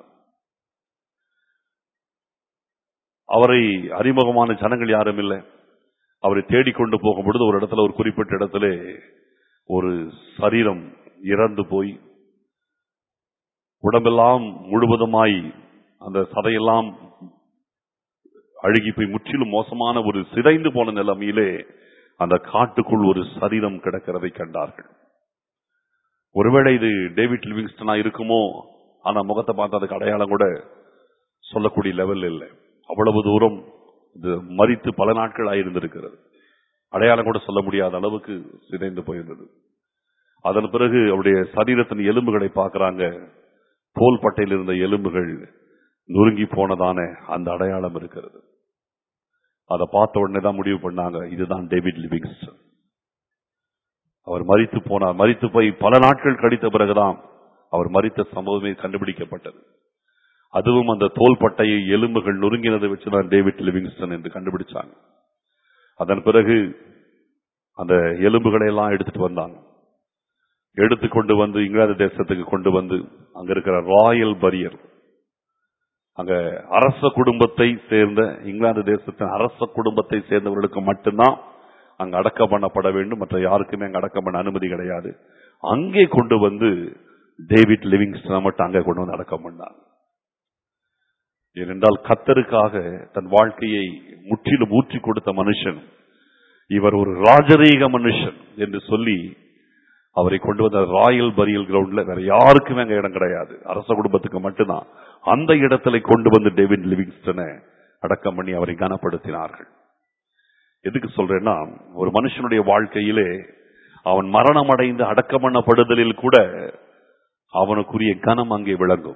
அவரை அறிமுகமான ஜனங்கள் யாரும் இல்லை அவரை தேடிக்கொண்டு போகும் பொழுது ஒரு இடத்துல ஒரு குறிப்பிட்ட இடத்துல ஒரு சரீரம் இறந்து போய் உடம்பெல்லாம் முழுவதுமாய் அந்த சதையெல்லாம் அழுகி போய் முற்றிலும் மோசமான ஒரு சிதைந்து போன நிலைமையிலே அந்த காட்டுக்குள் ஒரு சரீரம் கிடக்கிறதை கண்டார்கள் ஒருவேளை இது டேவிட் லிவிங்ஸ்டனா இருக்குமோ ஆனா முகத்தை பார்த்து அதுக்கு அடையாளம் கூட சொல்லக்கூடிய லெவல் இல்லை அவ்வளவு தூரம் இது மறித்து பல நாட்கள் ஆயிருந்திருக்கிறது அடையாளம் கூட சொல்ல முடியாத அளவுக்கு சிதைந்து போயிருந்தது அதன் பிறகு அவருடைய சரீரத்தின் எலும்புகளை பார்க்கறாங்க தோல் பட்டையில் இருந்த எலும்புகள் நொறுங்கி போனதான அந்த அடையாளம் இருக்கிறது அதை பார்த்த உடனே தான் முடிவு பண்ணாங்க இதுதான் டேவிட் லிவிங்ஸ்டன் அவர் மரித்து போனார் மரித்து போய் பல நாட்கள் கழித்த பிறகுதான் அவர் மரித்த சம்பவமே கண்டுபிடிக்கப்பட்டது அதுவும் அந்த தோள்பட்டையை எலும்புகள் நொறுங்கினதை வச்சுதான் டேவிட் லிவிங்ஸ்டன் என்று கண்டுபிடிச்சாங்க அதன் பிறகு அந்த எலும்புகளை எல்லாம் எடுத்துட்டு வந்தாங்க எடுத்து கொண்டு வந்து இங்கிலாந்து தேசத்துக்கு கொண்டு வந்து அங்க இருக்கிற ராயல் பரியர் அங்க அரச குடும்பத்தை சேர்ந்த இங்கிலாந்து தேசத்தின் அரச குடும்பத்தை சேர்ந்தவர்களுக்கு மட்டும்தான் அங்க அடக்கம் பண்ணப்பட வேண்டும் மற்ற யாருக்குமே அங்க அடக்கம் பண்ண அனுமதி கிடையாது அங்கே கொண்டு வந்து டேவிட் லிவிங்ஸ்டனை மட்டும் அங்கே கொண்டு வந்து அடக்கம் பண்ணாங்க ஏனென்றால் கத்தருக்காக தன் வாழ்க்கையை முற்றிலும் ஊற்றி கொடுத்த மனுஷன் இவர் ஒரு ராஜரீக மனுஷன் என்று சொல்லி அவரை கொண்டு வந்த ராயல் பரியல் கிரவுண்ட்ல வேற யாருக்குமே அங்க இடம் கிடையாது அரச குடும்பத்துக்கு மட்டும்தான் அந்த இடத்துல கொண்டு வந்து டேவிட் லிவிங்ஸ்டனை அடக்கம் பண்ணி அவரை கனப்படுத்தினார்கள் எதுக்கு சொல்றேன்னா ஒரு மனுஷனுடைய வாழ்க்கையிலே அவன் மரணம் அடைந்து அடக்கம் பண்ணப்படுதலில் கூட அவனுக்குரிய கனம் அங்கே விளங்கும்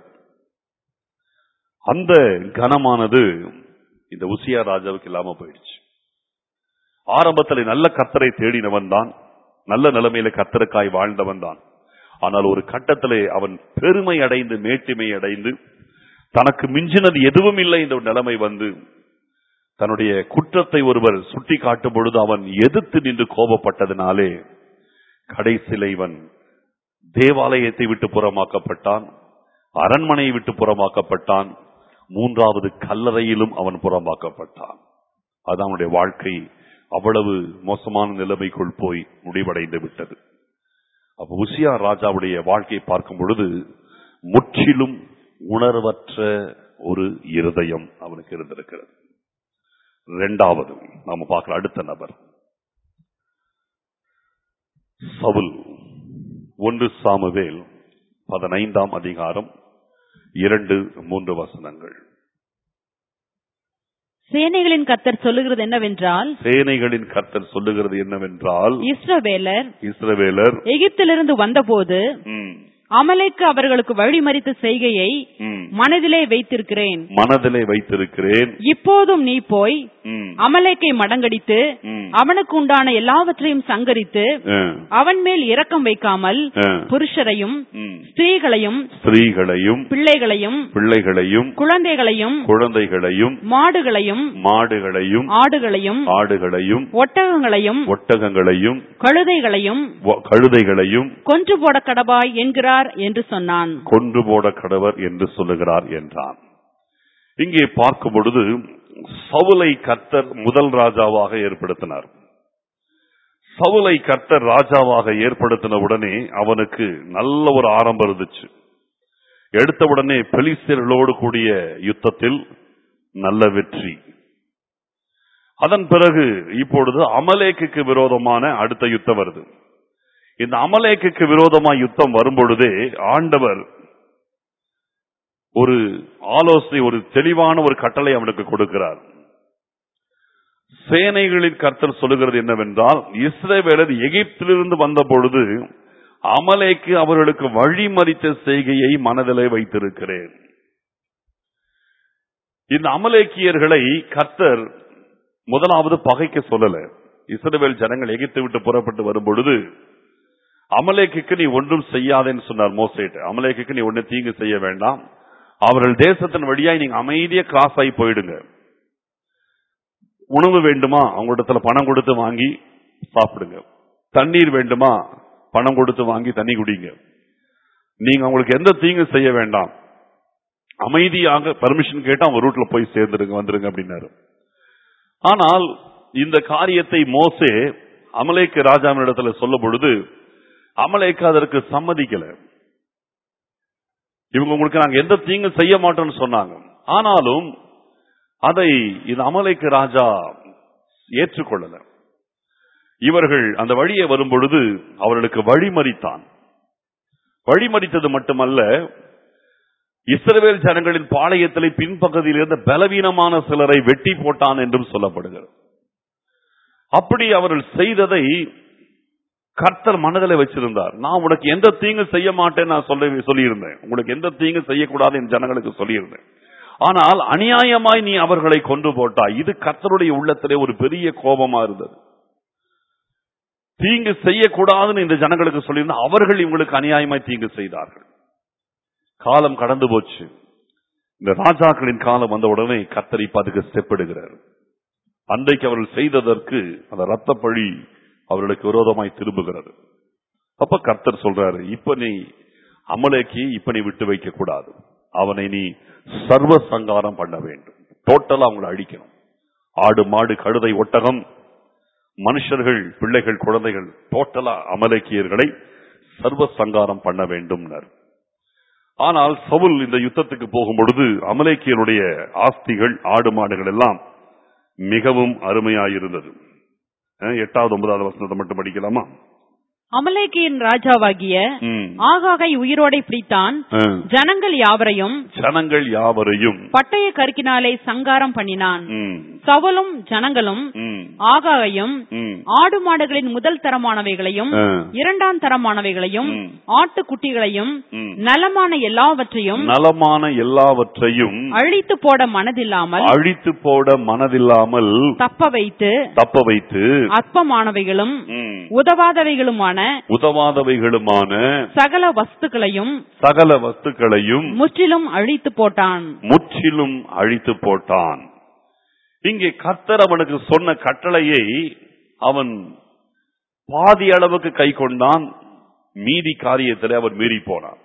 அந்த கனமானது இந்த உசியா ராஜாவுக்கு இல்லாம போயிடுச்சு ஆரம்பத்தில் நல்ல கத்தரை தேடினவன் தான் நல்ல நிலைமையில கத்தருக்காய் வாழ்ந்தவன் தான் ஆனால் ஒரு கட்டத்திலே அவன் பெருமை அடைந்து மேட்டிமை அடைந்து தனக்கு மிஞ்சினது எதுவும் இல்லை இந்த நிலைமை வந்து தன்னுடைய குற்றத்தை ஒருவர் சுட்டி காட்டும் பொழுது அவன் எதிர்த்து நின்று கோபப்பட்டதினாலே கடைசியில் இவன் தேவாலயத்தை விட்டு புறமாக்கப்பட்டான் அரண்மனையை விட்டு புறமாக்கப்பட்டான் மூன்றாவது கல்லறையிலும் அவன் புறமாக்கப்பட்டான் அது அவனுடைய வாழ்க்கை அவ்வளவு மோசமான நிலைமைக்குள் போய் முடிவடைந்து விட்டது அப்ப உசியா ராஜாவுடைய வாழ்க்கையை பார்க்கும் பொழுது முற்றிலும் உணர்வற்ற ஒரு இருதயம் அவனுக்கு இருந்திருக்கிறது இரண்டாவது நாம பார்க்கிற அடுத்த நபர் சவுல் ஒன்று சாமுவேல் பதினைந்தாம் அதிகாரம் இரண்டு மூன்று வசனங்கள் சேனைகளின் கத்தர் சொல்லுகிறது என்னவென்றால் சேனைகளின் கர்த்தர் சொல்லுகிறது என்னவென்றால் இஸ்ரவேலர் இஸ்ரவேலர் எகிப்திலிருந்து வந்தபோது ம், அமலேக்கு அவர்களுக்கு வழிமறித்த செய்கையை ம், மனதிலே வைத்திருக்கிறேன் மனதிலே வைத்திருக்கிறேன் இப்போதும் நீ போய் ம், அமலேக்கை மடங்கடித்து ம், அவனுக்கு உண்டான எல்லாவற்றையும் சங்கரித்து ஆ, அவன் மேல் இரக்கம் வைக்காமல் ஆ, புருஷரையும் ம். ஸ்திரீகளையும் ஸ்திரீகளையும் பிள்ளைகளையும் பிள்ளைகளையும் குழந்தைகளையும் குழந்தைகளையும் மாடுகளையும் மாடுகளையும் ஆடுகளையும் ஆடுகளையும் ஒட்டகங்களையும் ஒட்டகங்களையும் கழுதைகளையும் வ- கழுதைகளையும் கொன்று போட கடவாய் என்கிறார் என்று சொன்னான் கொன்று போட கடவர் என்று சொல்லுகிறார் என்றான் இங்கே பார்க்கும் பொழுது சவுலை கர்த்தர் முதல் ராஜாவாக ஏற்படுத்தினார் சவுலை கர்த்தர் ராஜாவாக ஏற்படுத்தின உடனே அவனுக்கு நல்ல ஒரு ஆரம்பம் இருந்துச்சு எடுத்த உடனே பெலிஸ்தர்களோடு கூடிய யுத்தத்தில் நல்ல வெற்றி அதன் பிறகு இப்பொழுது அமலேக்குக்கு விரோதமான அடுத்த யுத்தம் வருது இந்த அமலேக்குக்கு விரோதமா யுத்தம் வரும்பொழுதே ஆண்டவர் ஒரு ஆலோசனை ஒரு தெளிவான ஒரு கட்டளை அவனுக்கு கொடுக்கிறார் சேனைகளின் கர்த்தர் சொல்லுகிறது என்னவென்றால் இஸ்ரவேலர் எகிப்திலிருந்து வந்த பொழுது அமலேக்கு அவர்களுக்கு வழிமறித்த செய்கையை மனதிலே வைத்திருக்கிறேன் இந்த அமலேக்கியர்களை கர்த்தர் முதலாவது பகைக்க சொல்லல இஸ்ரவேல் ஜனங்கள் எகிப்தை விட்டு புறப்பட்டு வரும் பொழுது அமலேக்குக்கு நீ ஒன்றும் செய்யாதேன்னு சொன்னார் மோசேட்டு அமலேக்குக்கு நீ ஒன்னும் தீங்கு செய்ய வேண்டாம் அவர்கள் தேசத்தின் வழியாய் நீங்க அமைதியா கிராஸ் ஆகி போயிடுங்க உணவு வேண்டுமா அவங்களிடத்துல பணம் கொடுத்து வாங்கி சாப்பிடுங்க தண்ணீர் வேண்டுமா பணம் கொடுத்து வாங்கி தண்ணி குடிங்க நீங்க அவங்களுக்கு எந்த தீங்கு செய்ய வேண்டாம் அமைதியாக பர்மிஷன் கேட்டா அவங்க ரூட்ல போய் சேர்ந்துருங்க வந்துருங்க அப்படின்னாரு ஆனால் இந்த காரியத்தை மோசே அமலேக்கு ராஜாவினிடத்துல சொல்லும் பொழுது அமலேக்கு அதற்கு சம்மதிக்கல இவங்க உங்களுக்கு நாங்க எந்த தீங்கும் செய்ய மாட்டோம்னு சொன்னாங்க ஆனாலும் அதை இந்த அமலேக்கு ராஜா ஏற்றுக்கொள்ளல இவர்கள் அந்த வழியே வரும் பொழுது அவர்களுக்கு வழிமறித்தான் வழிமறித்தது மட்டுமல்ல இஸ்ரவேல் ஜனங்களின் பாளையத்திலே பின்பகுதியில் இருந்த பலவீனமான சிலரை வெட்டி போட்டான் என்றும் சொல்லப்படுகிறது அப்படி அவர்கள் செய்ததை கர்த்தர் மனதில் வச்சிருந்தார் நான் உனக்கு எந்த தீங்கு செய்ய மாட்டேன்னு நான் சொல்ல சொல்லியிருந்தேன் உங்களுக்கு எந்த தீங்கு செய்யக்கூடாது என் ஜனங்களுக்கு சொல்லியிருந்தேன் ஆனால் அநியாயமாய் நீ அவர்களை கொண்டு போட்டாய் இது கர்த்தருடைய உள்ளத்திலே ஒரு பெரிய கோபமா இருந்தது தீங்கு செய்யக்கூடாதுன்னு இந்த ஜனங்களுக்கு சொல்லியிருந்தா அவர்கள் இவங்களுக்கு அநியாயமாய் தீங்கு செய்தார்கள் காலம் கடந்து போச்சு இந்த ராஜாக்களின் காலம் வந்த உடனே கர்த்தர் இப்ப அதுக்கு ஸ்டெப் எடுக்கிறார் அன்றைக்கு அவர்கள் செய்ததற்கு அந்த ரத்த பழி அவர்களுக்கு விரோதமாய் திரும்புகிறது அப்ப கர்த்தர் சொல்றாரு இப்ப நீ அமலேக்கு இப்ப நீ விட்டு வைக்க கூடாது அவனை நீ சர்வ சங்காரம் பண்ண வேண்டும் டோட்டலா அவங்களை அழிக்கணும் ஆடு மாடு கழுதை ஒட்டகம் மனுஷர்கள் பிள்ளைகள் குழந்தைகள் டோட்டலா அமலேக்கியர்களை சர்வ சங்காரம் பண்ண வேண்டும்னர் ஆனால் சவுல் இந்த யுத்தத்துக்கு போகும் பொழுது அமலேக்கியருடைய ஆஸ்திகள் ஆடு மாடுகள் எல்லாம் மிகவும் அருமையாயிருந்தது அஹ் எட்டாவது ஒன்பதாவது வசனத்தை மட்டும் படிக்கலாமா அமலேக்கியின் ராஜாவாகிய ம். ஆகாகை உயிரோடை பிடித்தான் அஹ். ஜனங்கள் யாவரையும் ஜனங்கள் யாவரையும் பட்டய கற்கினாலே சங்காரம் பண்ணினான் ம், சவுலும் ஜனங்களும் ம், ஆகாகையும் ம், ஆடு மாடுகளின் முதல் தரமானவைகளையும் அஹ், இரண்டாம் தரமானவைகளையும் ம். ஆட்டுக்குட்டிகளையும் ம். நலமான எல்லாவற்றையும் நலமான எல்லாவற்றையும் அழித்து போட மனதில்லாமல் அழித்து போட மனதில்லாமல் தப்ப வைத்து தப்ப வைத்து அற்பமானவைகளும் ம், உதவாதவைகளுமான உதவாதவைகளுமான சகல வஸ்துக்களையும் சகல வஸ்துக்களையும் முற்றிலும் அழித்து போட்டான் முற்றிலும் அழித்து போட்டான் இங்கே கர்த்தர் அவனுக்கு சொன்ன கட்டளையை அவன் பாதி அளவுக்கு கை கொண்டான் மீதி காரியத்தில் அவன் மீறி போனான்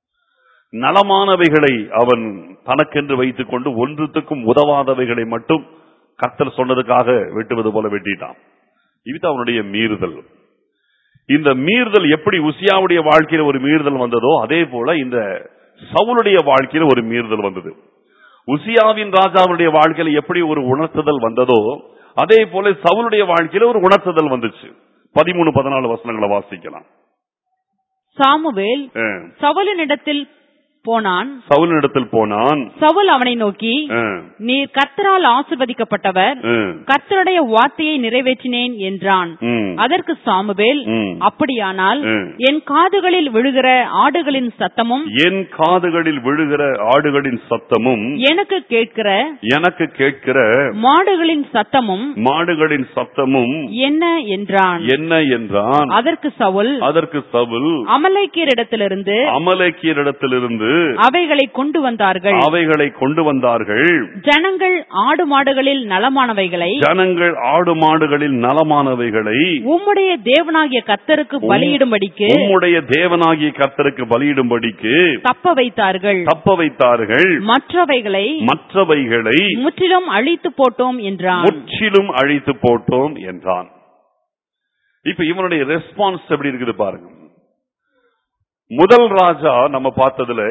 நலமானவைகளை அவன் தனக்கென்று வைத்துக் கொண்டு ஒன்றுத்துக்கும் உதவாதவைகளை மட்டும் கர்த்தர் சொன்னதுக்காக வெட்டுவது போல வெட்டிட்டான் இது அவனுடைய மீறுதல் இந்த மீறுதல் எப்படி உசியாவுடைய வாழ்க்கையில ஒரு மீறுதல் வந்ததோ அதே போல இந்த சவுளுடைய வாழ்க்கையில ஒரு மீறுதல் வந்தது உசியாவின் ராஜாவுடைய வாழ்க்கையில எப்படி ஒரு உணர்த்துதல் வந்ததோ அதே போல சவுளுடைய வாழ்க்கையில ஒரு உணர்த்துதல் வந்துச்சு பதிமூணு பதினாலு வசனங்களை வாசிக்கலாம் சாமுவேல் அஹ், சவுலினிடத்தில் போனான் சவுலினிடத்தில் போனான் சவுல் அவனை நோக்கி அஹ், நீர் கர்த்தரால் ஆசிர்வதிக்கப்பட்டவர் அஹ், கர்த்தருடைய வார்த்தையை நிறைவேற்றினேன் என்றான் ம், அதற்கு சாமுவேல் ம். அப்படியானால் ம். என் காதுகளில் விழுகிற ஆடுகளின் சத்தமும் என் காதுகளில் விழுகிற ஆடுகளின் சத்தமும் எனக்கு கேட்கிற எனக்கு கேட்கிற மாடுகளின் சத்தமும் மாடுகளின் சத்தமும் என்ன என்றான் என்ன என்றான் அதற்கு சவுல் அதற்கு சவுல் அமலேக்கியரிடத்திலிருந்து அமலேக்கியரிடத்திலிருந்து அவைகளை கொண்டு வந்தார்கள் அவைகளை கொண்டு வந்தார்கள் ஜனங்கள் ஆடு மாடுகளில் நலமானவைகளை ஜனங்கள் ஆடு மாடுகளில் நலமானவைகளை உம்முடைய தேவனாகிய கர்த்தருக்கு பலியிடும்படிக்கு உம்முடைய தேவனாகிய கர்த்தருக்கு பலியிடும்படிக்கு தப்ப வைத்தார்கள் தப்ப வைத்தார்கள் மற்றவைகளை மற்றவைகளை முற்றிலும் அழித்து போட்டோம் என்றான் முற்றிலும் அழித்து போட்டோம் என்றான் இப்ப இவனுடைய ரெஸ்பான்ஸ் எப்படி இருக்குது பாருங்க முதல் ராஜா நம்ம பார்த்ததுல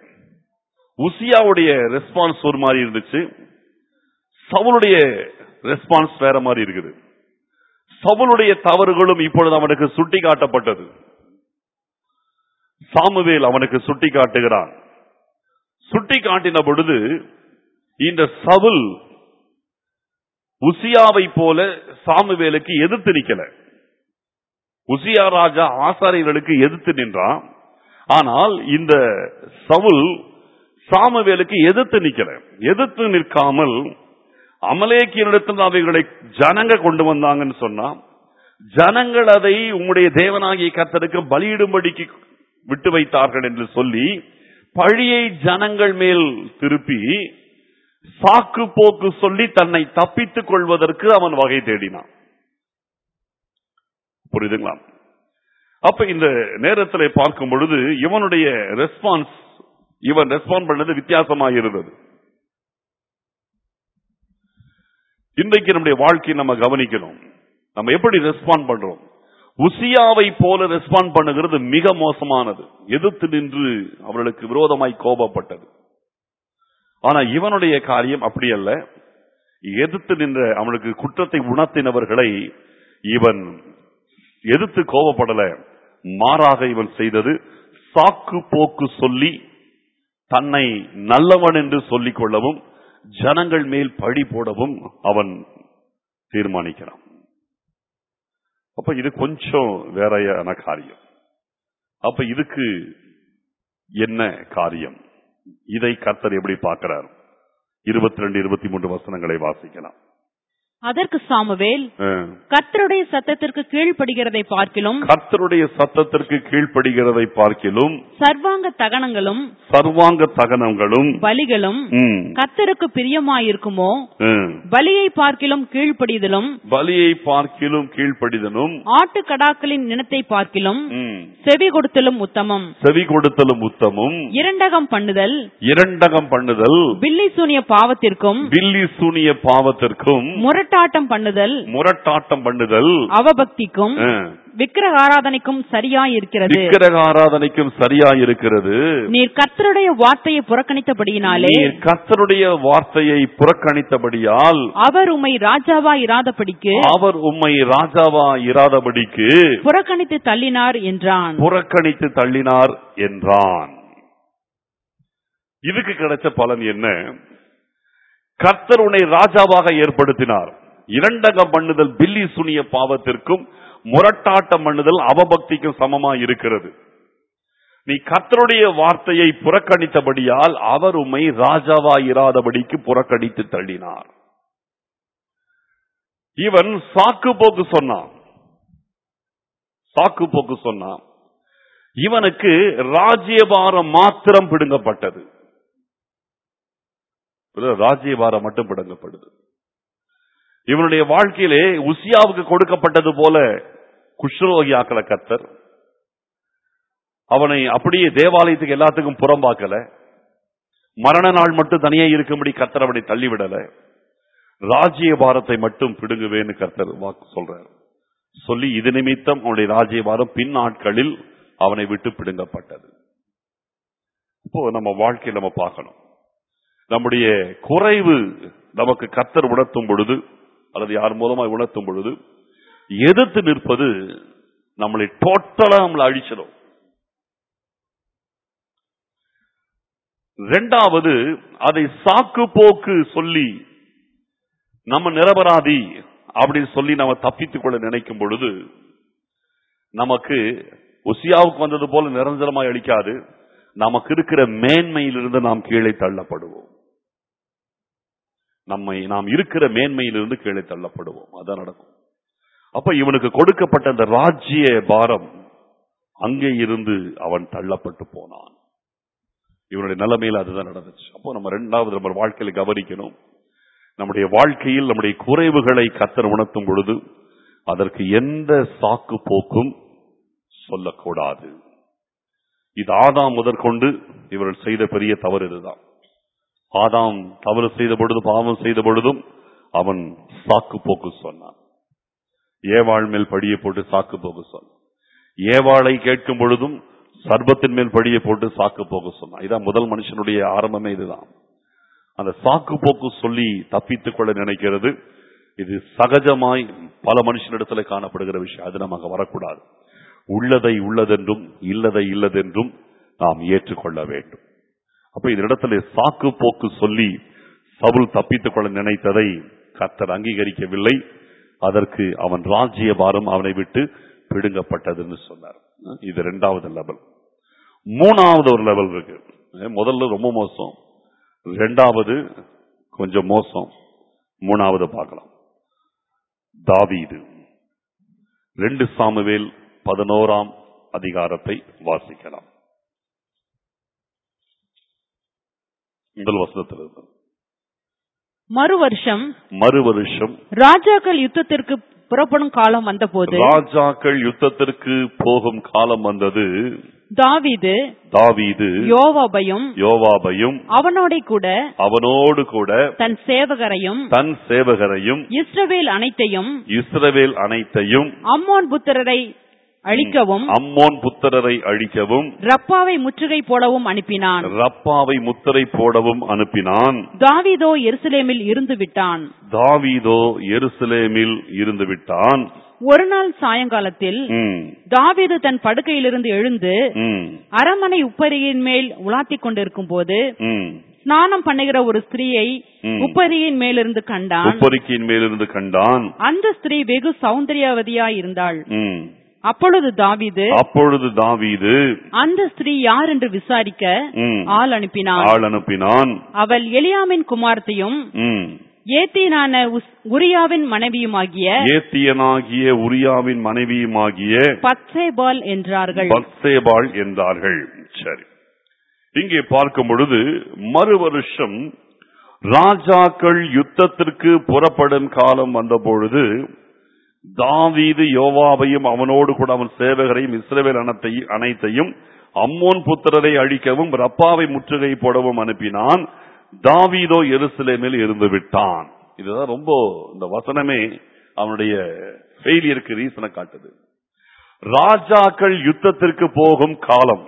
உசியாவுடைய ரெஸ்பான்ஸ் ஒரு மாதிரி இருந்துச்சு சவுளுடைய ரெஸ்பான்ஸ் வேற மாதிரி இருக்குது சவுளுடைய தவறுகளும் இப்பொழுது அவனுக்கு சுட்டி காட்டப்பட்டது சாமுவேல் அவனுக்கு சுட்டி காட்டுகிறான் சுட்டி காட்டின பொழுது இந்த சவுல் உசியாவை போல சாமுவேலுக்கு எதிர்த்து நிக்கல உசியா ராஜா ஆசாரியர்களுக்கு எதிர்த்து நின்றான் ஆனால் இந்த சவுல் சாமுவேலுக்கு எதிர்த்து நிக்கல எதிர்த்து நிற்காமல் அமலேக்கியனிடத்தில் அவைகளை ஜனங்க கொண்டு வந்தாங்கன்னு சொன்னா ஜனங்கள் அதை உம்முடைய தேவனாகிய கர்த்தருக்கு பலியிடும்படிக்கு விட்டு வைத்தார்கள் என்று சொல்லி பழியை ஜனங்கள் மேல் திருப்பி சாக்கு போக்கு சொல்லி தன்னை தப்பித்துக் கொள்வதற்கு அவன் வகை தேடினான் புரியுதுங்களா அப்ப இந்த நேரத்தில் பார்க்கும் பொழுது இவனுடைய ரெஸ்பான்ஸ் இவன் ரெஸ்பாண்ட் பண்ணது வித்தியாசமாக இருந்தது இன்றைக்கு நம்முடைய வாழ்க்கையை நம்ம கவனிக்கணும் நம்ம எப்படி ரெஸ்பாண்ட் பண்றோம் உசியாவை போல ரெஸ்பாண்ட் பண்ணுகிறது மிக மோசமானது எதிர்த்து நின்று அவர்களுக்கு விரோதமாய் கோபப்பட்டது ஆனா இவனுடைய காரியம் அப்படி அல்ல எதிர்த்து நின்ற அவனுக்கு குற்றத்தை உணர்த்தினவர்களை இவன் எதிர்த்து கோபப்படல மாறாக இவன் செய்தது சாக்கு போக்கு சொல்லி தன்னை நல்லவன் என்று சொல்லிக் கொள்ளவும் ஜனங்கள் மேல் பழி போடவும் அவன் தீர்மானிக்கிறான் அப்ப இது கொஞ்சம் வேறையான காரியம் அப்ப இதுக்கு என்ன காரியம் இதை கர்த்தர் எப்படி பார்க்கிறார் இருபத்தி ரெண்டு இருபத்தி மூன்று வசனங்களை வாசிக்கலாம் அதற்கு சாமுவேல் ஆ. கர்த்தருடைய சத்தத்திற்கு கீழ்ப்படுகிறதை பார்க்கிலும் கர்த்தருடைய சத்தத்திற்கு கீழ்ப்படுகிறதை பார்க்கிலும் சர்வாங்க தகனங்களும் சர்வாங்க தகனங்களும் பலிகளும் ம், கர்த்தருக்கு பிரியமாயிருக்குமோ ம், பலியை பார்க்கிலும் கீழ்ப்படிதலும் பலியை பார்க்கிலும் கீழ்ப்படிதனும் ஆட்டுக்கடாக்களின் நினத்தை பார்க்கிலும் ம், செவி கொடுத்தலும் உத்தமம் செவி கொடுத்தலும் உத்தமும் இரண்டகம் பண்ணுதல் இரண்டகம் பண்ணுதல் பில்லி சூனிய பாவத்திற்கும் பில்லி சூனிய பாவத்திற்கும் முரட்டாட்டம் பண்ணுதல் முரட்டாட்டம் பண்ணுதல் அவபக்திக்கும் ஆ, விக்கிரக ஆராதனைக்கும் சரியாயிருக்கிறது விக்கிரக ஆராதனைக்கும் சரியா இருக்கிறது நீர் கர்த்தருடைய வார்த்தையை புறக்கணித்தபடியினாலே நீர் கர்த்தருடைய வார்த்தையை புறக்கணித்தபடியால் அவர் உம்மை ராஜாவா இராதபடிக்கு அவர் உம்மை ராஜாவா இராதபடிக்கு புறக்கணித்து தள்ளினார் என்றான் புறக்கணித்து தள்ளினார் என்றான் இதுக்கு கிடைச்ச பலன் என்ன கர்த்தர் உன்னை ராஜாவாக ஏற்படுத்தினார் இரண்டகம் பண்ணுதல் பில்லி சுனிய பாவத்திற்கும் முரட்டாட்டம் பண்ணுதல் அவபக்திக்கும் சமமா இருக்கிறது நீ கர்த்தருடைய வார்த்தையை புறக்கணித்தபடியால் அவர் உம்மை ராஜாவா இராதபடிக்கு புறக்கணித்து தள்ளினார் இவன் சாக்கு போக்கு சொன்னான் சாக்கு போக்கு சொன்னான் இவனுக்கு ராஜ்யபாரம் மாத்திரம் பிடுங்கப்பட்டது இல்ல, ராஜ்யபாரம் மட்டும் பிடுங்கப்படுது இவனுடைய வாழ்க்கையிலே உசியாவுக்கு கொடுக்கப்பட்டது போல குஷ்ரோகி ஆக்கல கத்தர் அவனை அப்படியே தேவாலயத்துக்கு எல்லாத்துக்கும் புறம்பாக்கல மரண நாள் மட்டும் தனியே இருக்கும்படி கர்த்தர் அவனை தள்ளிவிடல ராஜ்ய பாரத்தை மட்டும் பிடுங்குவேன்னு கர்த்தர் வாக்கு சொல்றார் சொல்லி இது நிமித்தம் அவனுடைய ராஜ்ய பாரம் பின் நாட்களில் அவனை விட்டு பிடுங்கப்பட்டது இப்போ நம்ம வாழ்க்கையில் நம்ம பார்க்கணும் நம்முடைய குறைவு நமக்கு கர்த்தர் உணர்த்தும் பொழுது அல்லது யார் மூலமா உணர்த்தும் பொழுது எதிர்த்து நிற்பது நம்மளை டோட்டலா நம்மளை அழிச்சிடும் ரெண்டாவது அதை சாக்கு போக்கு சொல்லி நம்ம நிரபராதி அப்படின்னு சொல்லி நம்ம தப்பித்துக் கொள்ள நினைக்கும் பொழுது நமக்கு உசியாவுக்கு வந்தது போல நிரந்தரமாய் அளிக்காது நமக்கு இருக்கிற மேன்மையிலிருந்து நாம் கீழே தள்ளப்படுவோம் நம்மை நாம் இருக்கிற மேன்மையிலிருந்து கீழே தள்ளப்படுவோம் அதான் நடக்கும் அப்ப இவனுக்கு கொடுக்கப்பட்ட அந்த ராஜ்ய பாரம் அங்கே இருந்து அவன் தள்ளப்பட்டு போனான் இவனுடைய நிலைமையில அதுதான் நடந்துச்சு அப்போ நம்ம ரெண்டாவது நம்ம வாழ்க்கையில கவனிக்கணும் நம்முடைய வாழ்க்கையில் நம்முடைய குறைவுகளை கத்தர் உணர்த்தும் பொழுது அதற்கு எந்த சாக்கு போக்கும் சொல்லக்கூடாது இது ஆதாம் முதற்கொண்டு இவர்கள் செய்த பெரிய தவறு இதுதான் ஆதாம் தவறு செய்த பொழுது பாவம் செய்த பொழுதும் அவன் சாக்கு போக்கு சொன்னான் ஏவாள் மேல் படியை போட்டு சாக்கு போக்கு சொன்னான் ஏவாளை கேட்கும் பொழுதும் சர்பத்தின் மேல் படியை போட்டு சாக்கு போக்கு சொன்னான் இதான் முதல் மனுஷனுடைய ஆரம்பமே இதுதான் அந்த சாக்கு போக்கு சொல்லி தப்பித்துக் கொள்ள நினைக்கிறது இது சகஜமாய் பல மனுஷனிடத்துல காணப்படுகிற விஷயம் அது நமக்கு வரக்கூடாது உள்ளதை உள்ளதென்றும் இல்லதை இல்லதென்றும் நாம் ஏற்றுக்கொள்ள வேண்டும் அப்ப இந்த இடத்துல சாக்கு போக்கு சொல்லி சவுல் தப்பித்துக் கொள்ள நினைத்ததை கர்த்தர் அங்கீகரிக்கவில்லை அதற்கு அவன் ராஜ்ய பாரம் அவனை விட்டு பிடுங்கப்பட்டதுன்னு சொன்னார் இது ரெண்டாவது லெவல் மூணாவது ஒரு லெவல் இருக்கு முதல்ல ரொம்ப மோசம் ரெண்டாவது கொஞ்சம் மோசம் மூணாவது பார்க்கலாம் தாவீது ரெண்டு சாமுவேல் பதினோராம் அதிகாரத்தை வாசிக்கலாம் முதல் வசனத்திலிருந்து மறு வருஷம் மறு வருஷம் ராஜாக்கள் யுத்தத்திற்கு புறப்படும் காலம் வந்தபோது ராஜாக்கள் யுத்தத்திற்கு போகும் காலம் வந்தது தாவீது தாவீது யோவாபையும் யோவாபையும் அவனோட கூட அவனோடு கூட தன் சேவகரையும் தன் சேவகரையும் இஸ்ரவேல் அனைத்தையும் இஸ்ரவேல் அனைத்தையும் அம்மோன் புத்திரரை அழிக்கவும் அம்மோன் புத்திரரை அழிக்கவும் ரப்பாவை முற்றுகை போடவும் அனுப்பினான் ரப்பாவை முத்திரை போடவும் அனுப்பினான் தாவீதோ எருசலேமில் இருந்து விட்டான் தாவீதோ எருசலேமில் இருந்து விட்டான் ஒரு நாள் சாயங்காலத்தில் ம், தாவீது தன் படுக்கையிலிருந்து எழுந்து ம், அரண்மனை உப்பரியின் மேல் உலாத்திக் கொண்டிருக்கும் போது ம். ஸ்நானம் பண்ணுகிற ஒரு ஸ்திரீயை ம். உப்பரியின் மேலிருந்து கண்டான் உப்பரிக்கையின் மேலிருந்து கண்டான் அந்த ஸ்திரீ வெகு சௌந்தரியவதியாய் இருந்தாள் ம். அப்பொழுது தாவீது அப்பொழுது தாவீது அந்த ஸ்திரீ யார் என்று விசாரிக்க ம், ஆள் அனுப்பினான் ஆள் அனுப்பினான் அவள் எலியாமின் குமார்த்தையும் ம். ஏத்தீனான உஸ்- உரியாவின் மனைவியுமாகிய ஏத்தியனாகிய உரியாவின் மனைவியுமாகிய பத்சேபால் என்றார்கள் பத்சேபாள் என்றார்கள் சரி இங்கே பார்க்கும் பொழுது மறு வருஷம் ராஜாக்கள் யுத்தத்திற்கு புறப்படும் காலம் வந்த பொழுது தாவீது யோவாவையும் அவனோடு கூட அவன் சேவகரையும் இஸ்ரவேல் அனைத்தையும் அனைத்தையும் அம்மோன் புத்திரரை அழிக்கவும் ரப்பாவை முற்றுகை போடவும் அனுப்பினான் தாவீதோ எருசலேமில் இருந்து விட்டான் இதுதான் ரொம்ப இந்த வசனமே அவனுடைய ஃபெயிலியருக்கு ரீசனை காட்டுது ராஜாக்கள் யுத்தத்திற்கு போகும் காலம்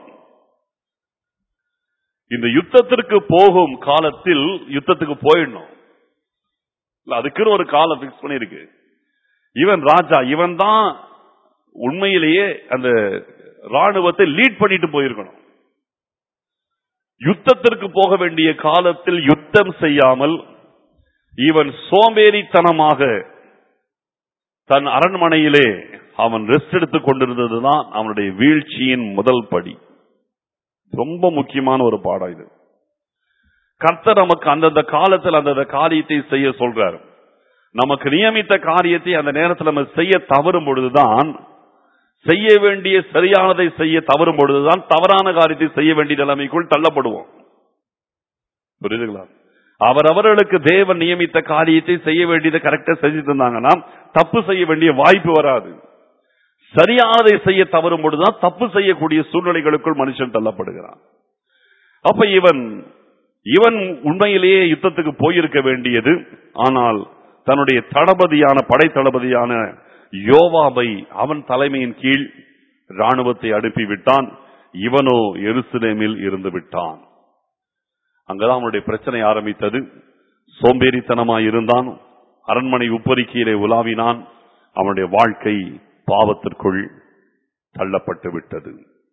இந்த யுத்தத்திற்கு போகும் காலத்தில் யுத்தத்துக்கு போயிடணும் இல்ல, அதுக்குன்னு ஒரு காலம் பிக்ஸ் பண்ணிருக்கு இவன் ராஜா இவன் தான் உண்மையிலேயே அந்த ராணுவத்தை லீட் பண்ணிட்டு போயிருக்கணும் யுத்தத்திற்கு போக வேண்டிய காலத்தில் யுத்தம் செய்யாமல் இவன் சோம்பேறித்தனமாக தன் அரண்மனையிலே அவன் ரெஸ்ட் எடுத்துக் கொண்டிருந்ததுதான் அவனுடைய வீழ்ச்சியின் முதல் படி ரொம்ப முக்கியமான ஒரு பாடம் இது கர்த்தர் நமக்கு அந்தந்த காலத்தில் அந்தந்த காரியத்தை செய்ய சொல்றாரு நமக்கு நியமித்த காரியத்தை அந்த நேரத்தில் நம்ம செய்ய தவறும் பொழுதுதான் செய்ய வேண்டிய சரியானதை செய்ய தவறும் பொழுதுதான் தவறான காரியத்தை செய்ய வேண்டிய நிலைமைக்குள் தள்ளப்படுவோம் புரியுதுங்களா அவரவர்களுக்கு தேவன் நியமித்த காரியத்தை செய்ய வேண்டியதை கரெக்டா செஞ்சுட்டு இருந்தாங்கன்னா தப்பு செய்ய வேண்டிய வாய்ப்பு வராது சரியானதை செய்ய தவறும் பொழுதுதான் தப்பு செய்யக்கூடிய சூழ்நிலைகளுக்குள் மனுஷன் தள்ளப்படுகிறான் அப்ப இவன் இவன் உண்மையிலேயே யுத்தத்துக்கு போயிருக்க வேண்டியது ஆனால் தன்னுடைய தளபதியான படை தளபதியான யோவாபை அவன் தலைமையின் கீழ் ராணுவத்தை அனுப்பிவிட்டான் இவனோ எருசலேமில் இருந்து விட்டான் அங்கதான் அவனுடைய பிரச்சனை ஆரம்பித்தது சோம்பேறித்தனமாய் இருந்தான் அரண்மனை உப்பரிக்கையிலே உலாவினான் அவனுடைய வாழ்க்கை பாவத்திற்குள் தள்ளப்பட்டு விட்டது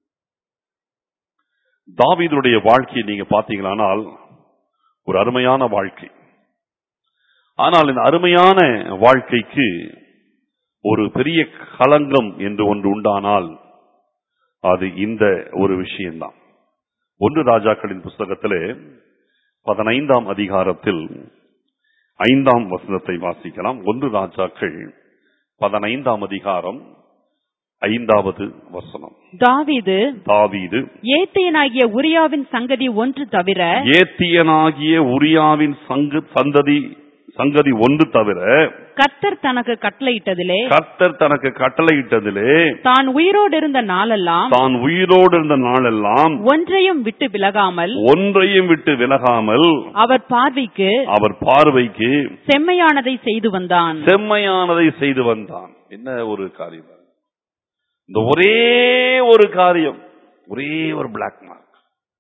தாவீதுடைய வாழ்க்கையை நீங்க பாத்தீங்களானால் ஒரு அருமையான வாழ்க்கை ஆனால் இந்த அருமையான வாழ்க்கைக்கு ஒரு பெரிய களங்கம் என்று ஒன்று உண்டானால் அது இந்த ஒரு விஷயம்தான் ஒன்று ராஜாக்களின் புஸ்தகத்திலே பதினைந்தாம் அதிகாரத்தில் ஐந்தாம் வசனத்தை வாசிக்கலாம் ஒன்று ராஜாக்கள் பதினைந்தாம் அதிகாரம் ஐந்தாவது வசனம் தாவீது தாவீது ஏத்தியனாகிய உரியாவின் சங்கதி ஒன்று தவிர ஏத்தியனாகிய உரியாவின் சங்கு சந்ததி சங்கதி ஒன்று தவிர கர்த்தர் தனக்கு கட்டளையிட்டதிலே கர்த்தர் தனக்கு கட்டளையிட்டதிலே தான் உயிரோடு இருந்த நாளெல்லாம் தான் உயிரோடு இருந்த நாளெல்லாம் ஒன்றையும் விட்டு விலகாமல் ஒன்றையும் விட்டு விலகாமல் அவர் பார்வைக்கு அவர் பார்வைக்கு செம்மையானதை செய்து வந்தான் செம்மையானதை செய்து வந்தான் என்ன ஒரு காரியம் இந்த ஒரே ஒரு காரியம் ஒரே ஒரு பிளாக் மார்க்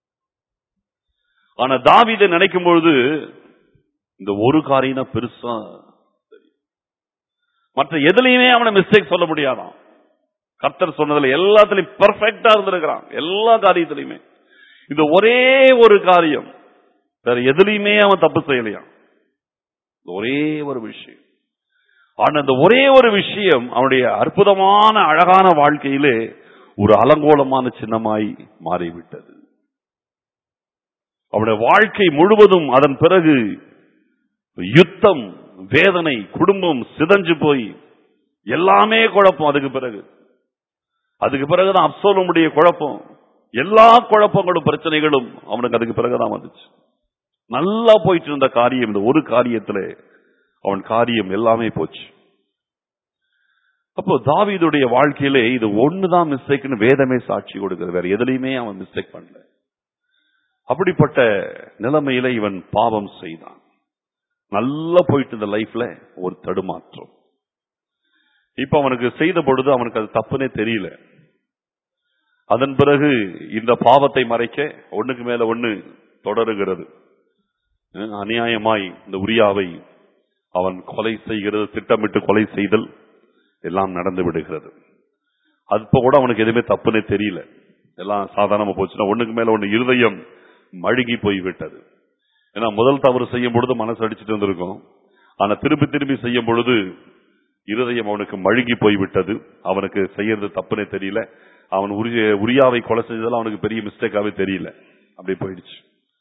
ஆனா தாவீதை நினைக்கும் பொழுது இந்த ஒரு காரியம் தான் பெருசா தெரியும். மற்ற எதுலையுமே அவனை மிஸ்டேக் சொல்ல முடியாதான் கர்த்தர் சொன்னதுல எல்லாத்துலயும் பெர்ஃபெக்டா இருந்திருக்கிறான் எல்லா காரியத்திலையுமே இந்த ஒரே ஒரு காரியம் வேற எதுலையுமே அவன் தப்பு செய்யலையாம் இந்த ஒரே ஒரு விஷயம் ஆனா அந்த ஒரே ஒரு விஷயம் அவனுடைய அற்புதமான அழகான வாழ்க்கையிலே ஒரு அலங்கோலமான சின்னமாய் மாறிவிட்டது அவனுடைய வாழ்க்கை முழுவதும் அதன் பிறகு யுத்தம் வேதனை குடும்பம் சிதஞ்சு போய் எல்லாமே குழப்பம் அதுக்கு பிறகு அதுக்கு பிறகுதான் அப்சோலமுடைய குழப்பம் எல்லா குழப்பங்களும் பிரச்சனைகளும் அவனுக்கு அதுக்கு பிறகுதான் வந்துச்சு நல்லா போயிட்டு இருந்த காரியம் இந்த ஒரு காரியத்துல அவன் காரியம் எல்லாமே போச்சு அப்போ தாவீதுடைய வாழ்க்கையிலே இது ஒண்ணுதான் மிஸ்டேக்னு வேதமே சாட்சி கொடுக்குது வேற எதுலையுமே அவன் மிஸ்டேக் பண்ணல அப்படிப்பட்ட நிலைமையில இவன் பாவம் செய்தான் நல்லா போயிட்டு இருந்த லைஃப்ல ஒரு தடுமாற்றம் இப்ப அவனுக்கு செய்த பொழுது அவனுக்கு அது தப்புனே தெரியல அதன் பிறகு இந்த பாவத்தை மறைக்க ஒண்ணுக்கு மேல ஒண்ணு தொடருகிறது அஹ் அநியாயமாய் இந்த உரியாவை அவன் கொலை செய்கிறது திட்டமிட்டு கொலை செய்தல் எல்லாம் நடந்து விடுகிறது அப்ப கூட அவனுக்கு எதுவுமே தப்புன்னே தெரியல எல்லாம் சாதாரணமா போச்சுன்னா ஒண்ணுக்கு மேல ஒண்ணு இருதயம் மழுகி போய் விட்டது ஏன்னா முதல் தவறு செய்யும் பொழுது மனசு அடிச்சுட்டு இருந்திருக்கும் ஆனா திருப்பி திருப்பி செய்யும் பொழுது இருதயம் அவனுக்கு மழுகி போய் விட்டது அவனுக்கு செய்யறது தப்புனே தெரியல அவன் உரிய உரியாவை கொலை செஞ்சதெல்லாம் அவனுக்கு பெரிய மிஸ்டேக்காவே தெரியல அப்படி போயிடுச்சு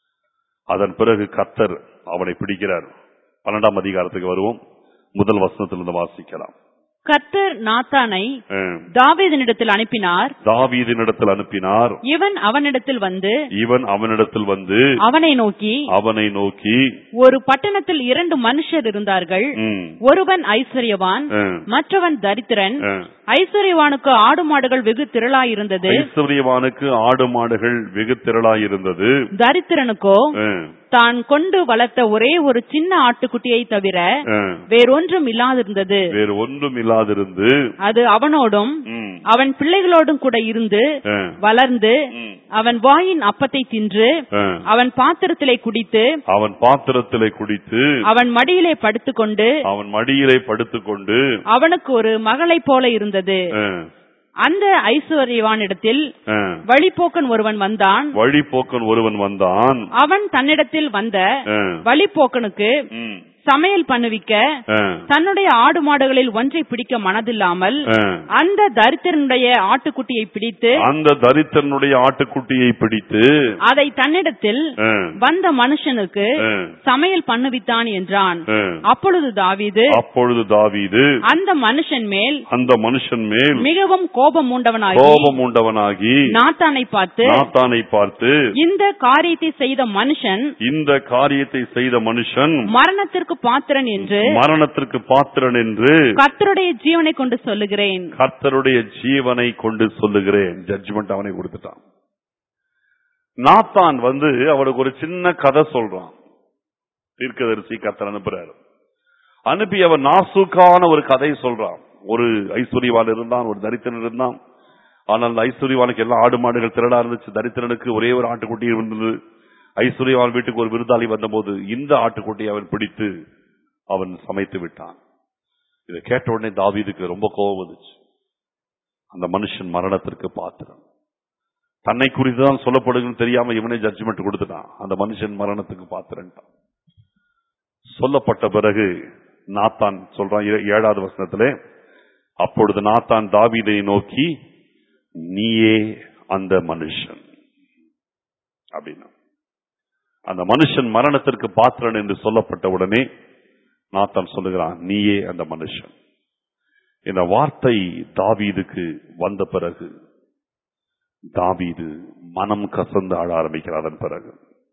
அதன் பிறகு கத்தர் அவனை பிடிக்கிறார் பன்னெண்டாம் அதிகாரத்துக்கு வருவோம் முதல் வசனத்திலிருந்து வாசிக்கலாம் கர்த்தர் நாத்தானை அஹ், தாவீதினிடத்தில் அனுப்பினார் தாவீதினிடத்தில் அனுப்பினார் இவன் அவனிடத்தில் வந்து இவன் அவனிடத்தில் வந்து அவனை நோக்கி அவனை நோக்கி ஒரு பட்டணத்தில் இரண்டு மனுஷர் இருந்தார்கள் ம், ஒருவன் ஐஸ்வர்யவான் அஹ், மற்றவன் தரித்திரன் அஹ், ஐஸ்வர்யவானுக்கு ஆடு மாடுகள் வெகு திரளாயிருந்தது ஐஸ்வர்யவானுக்கு ஆடு மாடுகள் வெகு திரளாயிருந்தது தரித்திரனுக்கோ அஹ், தான் கொண்டு வளர்த்த ஒரே ஒரு சின்ன ஆட்டுக்குட்டியை தவிர அஹ், வேறொன்றும் இல்லாதிருந்தது வேறு ஒன்றும் இல்லாதிருந்து அது அவனோடும் ம், அவன் பிள்ளைகளோடும் கூட இருந்து அஹ், வளர்ந்து ம், அவன் வாயின் அப்பத்தை தின்று அஹ், அவன் பாத்திரத்திலே குடித்து அவன் பாத்திரத்திலே குடித்து அவன் மடியிலே படுத்துக்கொண்டு அவன் மடியிலே படுத்துக்கொண்டு அவனுக்கு ஒரு மகளைப் போல இருந்தது அஹ், அந்த ஐஸ்வர்யவானிடத்தில் அஹ், வழிபோக்கன் ஒருவன் வந்தான் வழிபோக்கன் ஒருவன் வந்தான் அவன் தன்னிடத்தில் வந்த அஹ், வழிபோக்கனுக்கு ம், சமையல் பண்ணுவிக்க அஹ், தன்னுடைய ஆடு மாடுகளில் ஒன்றை பிடிக்க மனதில்லாமல் அஹ். அந்த தரித்திரனுடைய ஆட்டுக்குட்டியை பிடித்து அந்த தரித்திரனுடைய ஆட்டுக்குட்டியை பிடித்து அதை தன்னிடத்தில் அஹ், வந்த மனுஷனுக்கு அஹ், சமையல் பண்ணுவித்தான் என்றான் அஹ். அப்பொழுது தாவீது அப்பொழுது தாவீது அந்த மனுஷன் மேல் அந்த மனுஷன் மேல் மிகவும் கோபம் உண்டவனாகி கோபம் உண்டவனாகி நாத்தானை பார்த்து நாத்தானை பார்த்து இந்த காரியத்தை செய்த மனுஷன் இந்த காரியத்தை செய்த மனுஷன் மரணத்திற்கு பாத்திரன் என்று மரணத்திற்கு பாத்திரன் என்று கர்த்தருடைய ஜீவனை கொண்டு சொல்லுகிறேன் கர்த்தருடைய ஜீவனை கொண்டு சொல்லுகிறேன் ஜட்ஜ்மெண்ட் அவனை கொடுத்துட்டான் நாத்தான் வந்து அவனுக்கு ஒரு சின்ன கதை சொல்றான் தீர்க்கதரிசி கர்த்தர் அனுப்புறாரு அனுப்பி அவன் நாசூக்கான ஒரு கதை சொல்றான் ஒரு ஐஸ்வர்யவான் இருந்தான் ஒரு தரித்திரன் இருந்தான் ஆனால் அந்த ஐஸ்வர்யவானுக்கு எல்லாம் ஆடு மாடுகள் திரளா இருந்துச்சு தரித்திரனுக்கு ஒரே ஒரு ஆட்டுக்குட்டி இருந்தது ஐஸ்வர்யவான் வீட்டுக்கு ஒரு விருந்தாளி வந்தபோது இந்த ஆட்டுக்குட்டியை அவன் பிடித்து அவன் சமைத்து விட்டான் இதை கேட்ட உடனே தாவீதுக்கு ரொம்ப கோபம் வந்துச்சு அந்த மனுஷன் மரணத்திற்கு பாத்திரம் தன்னை குறித்துதான் சொல்லப்படுதுன்னு தெரியாம இவனே ஜட்ஜ்மெண்ட் கொடுத்துட்டான் அந்த மனுஷன் மரணத்துக்கு பாத்திரன்ட்டான் சொல்லப்பட்ட பிறகு நாத்தான் சொல்றான் ஏ- ஏழாவது வசனத்திலே அப்பொழுது நாத்தான் தாவீதை நோக்கி நீயே அந்த மனுஷன் அப்படின்னா அந்த மனுஷன் மரணத்திற்கு பாத்திரன் என்று சொல்லப்பட்ட உடனே நாத்தான் சொல்லுகிறான் நீயே அந்த மனுஷன் இந்த வார்த்தை தாவீதுக்கு வந்த பிறகு தாவீது மனம் கசந்து ஆட ஆரம்பிக்கிறார் அதன் பிறகு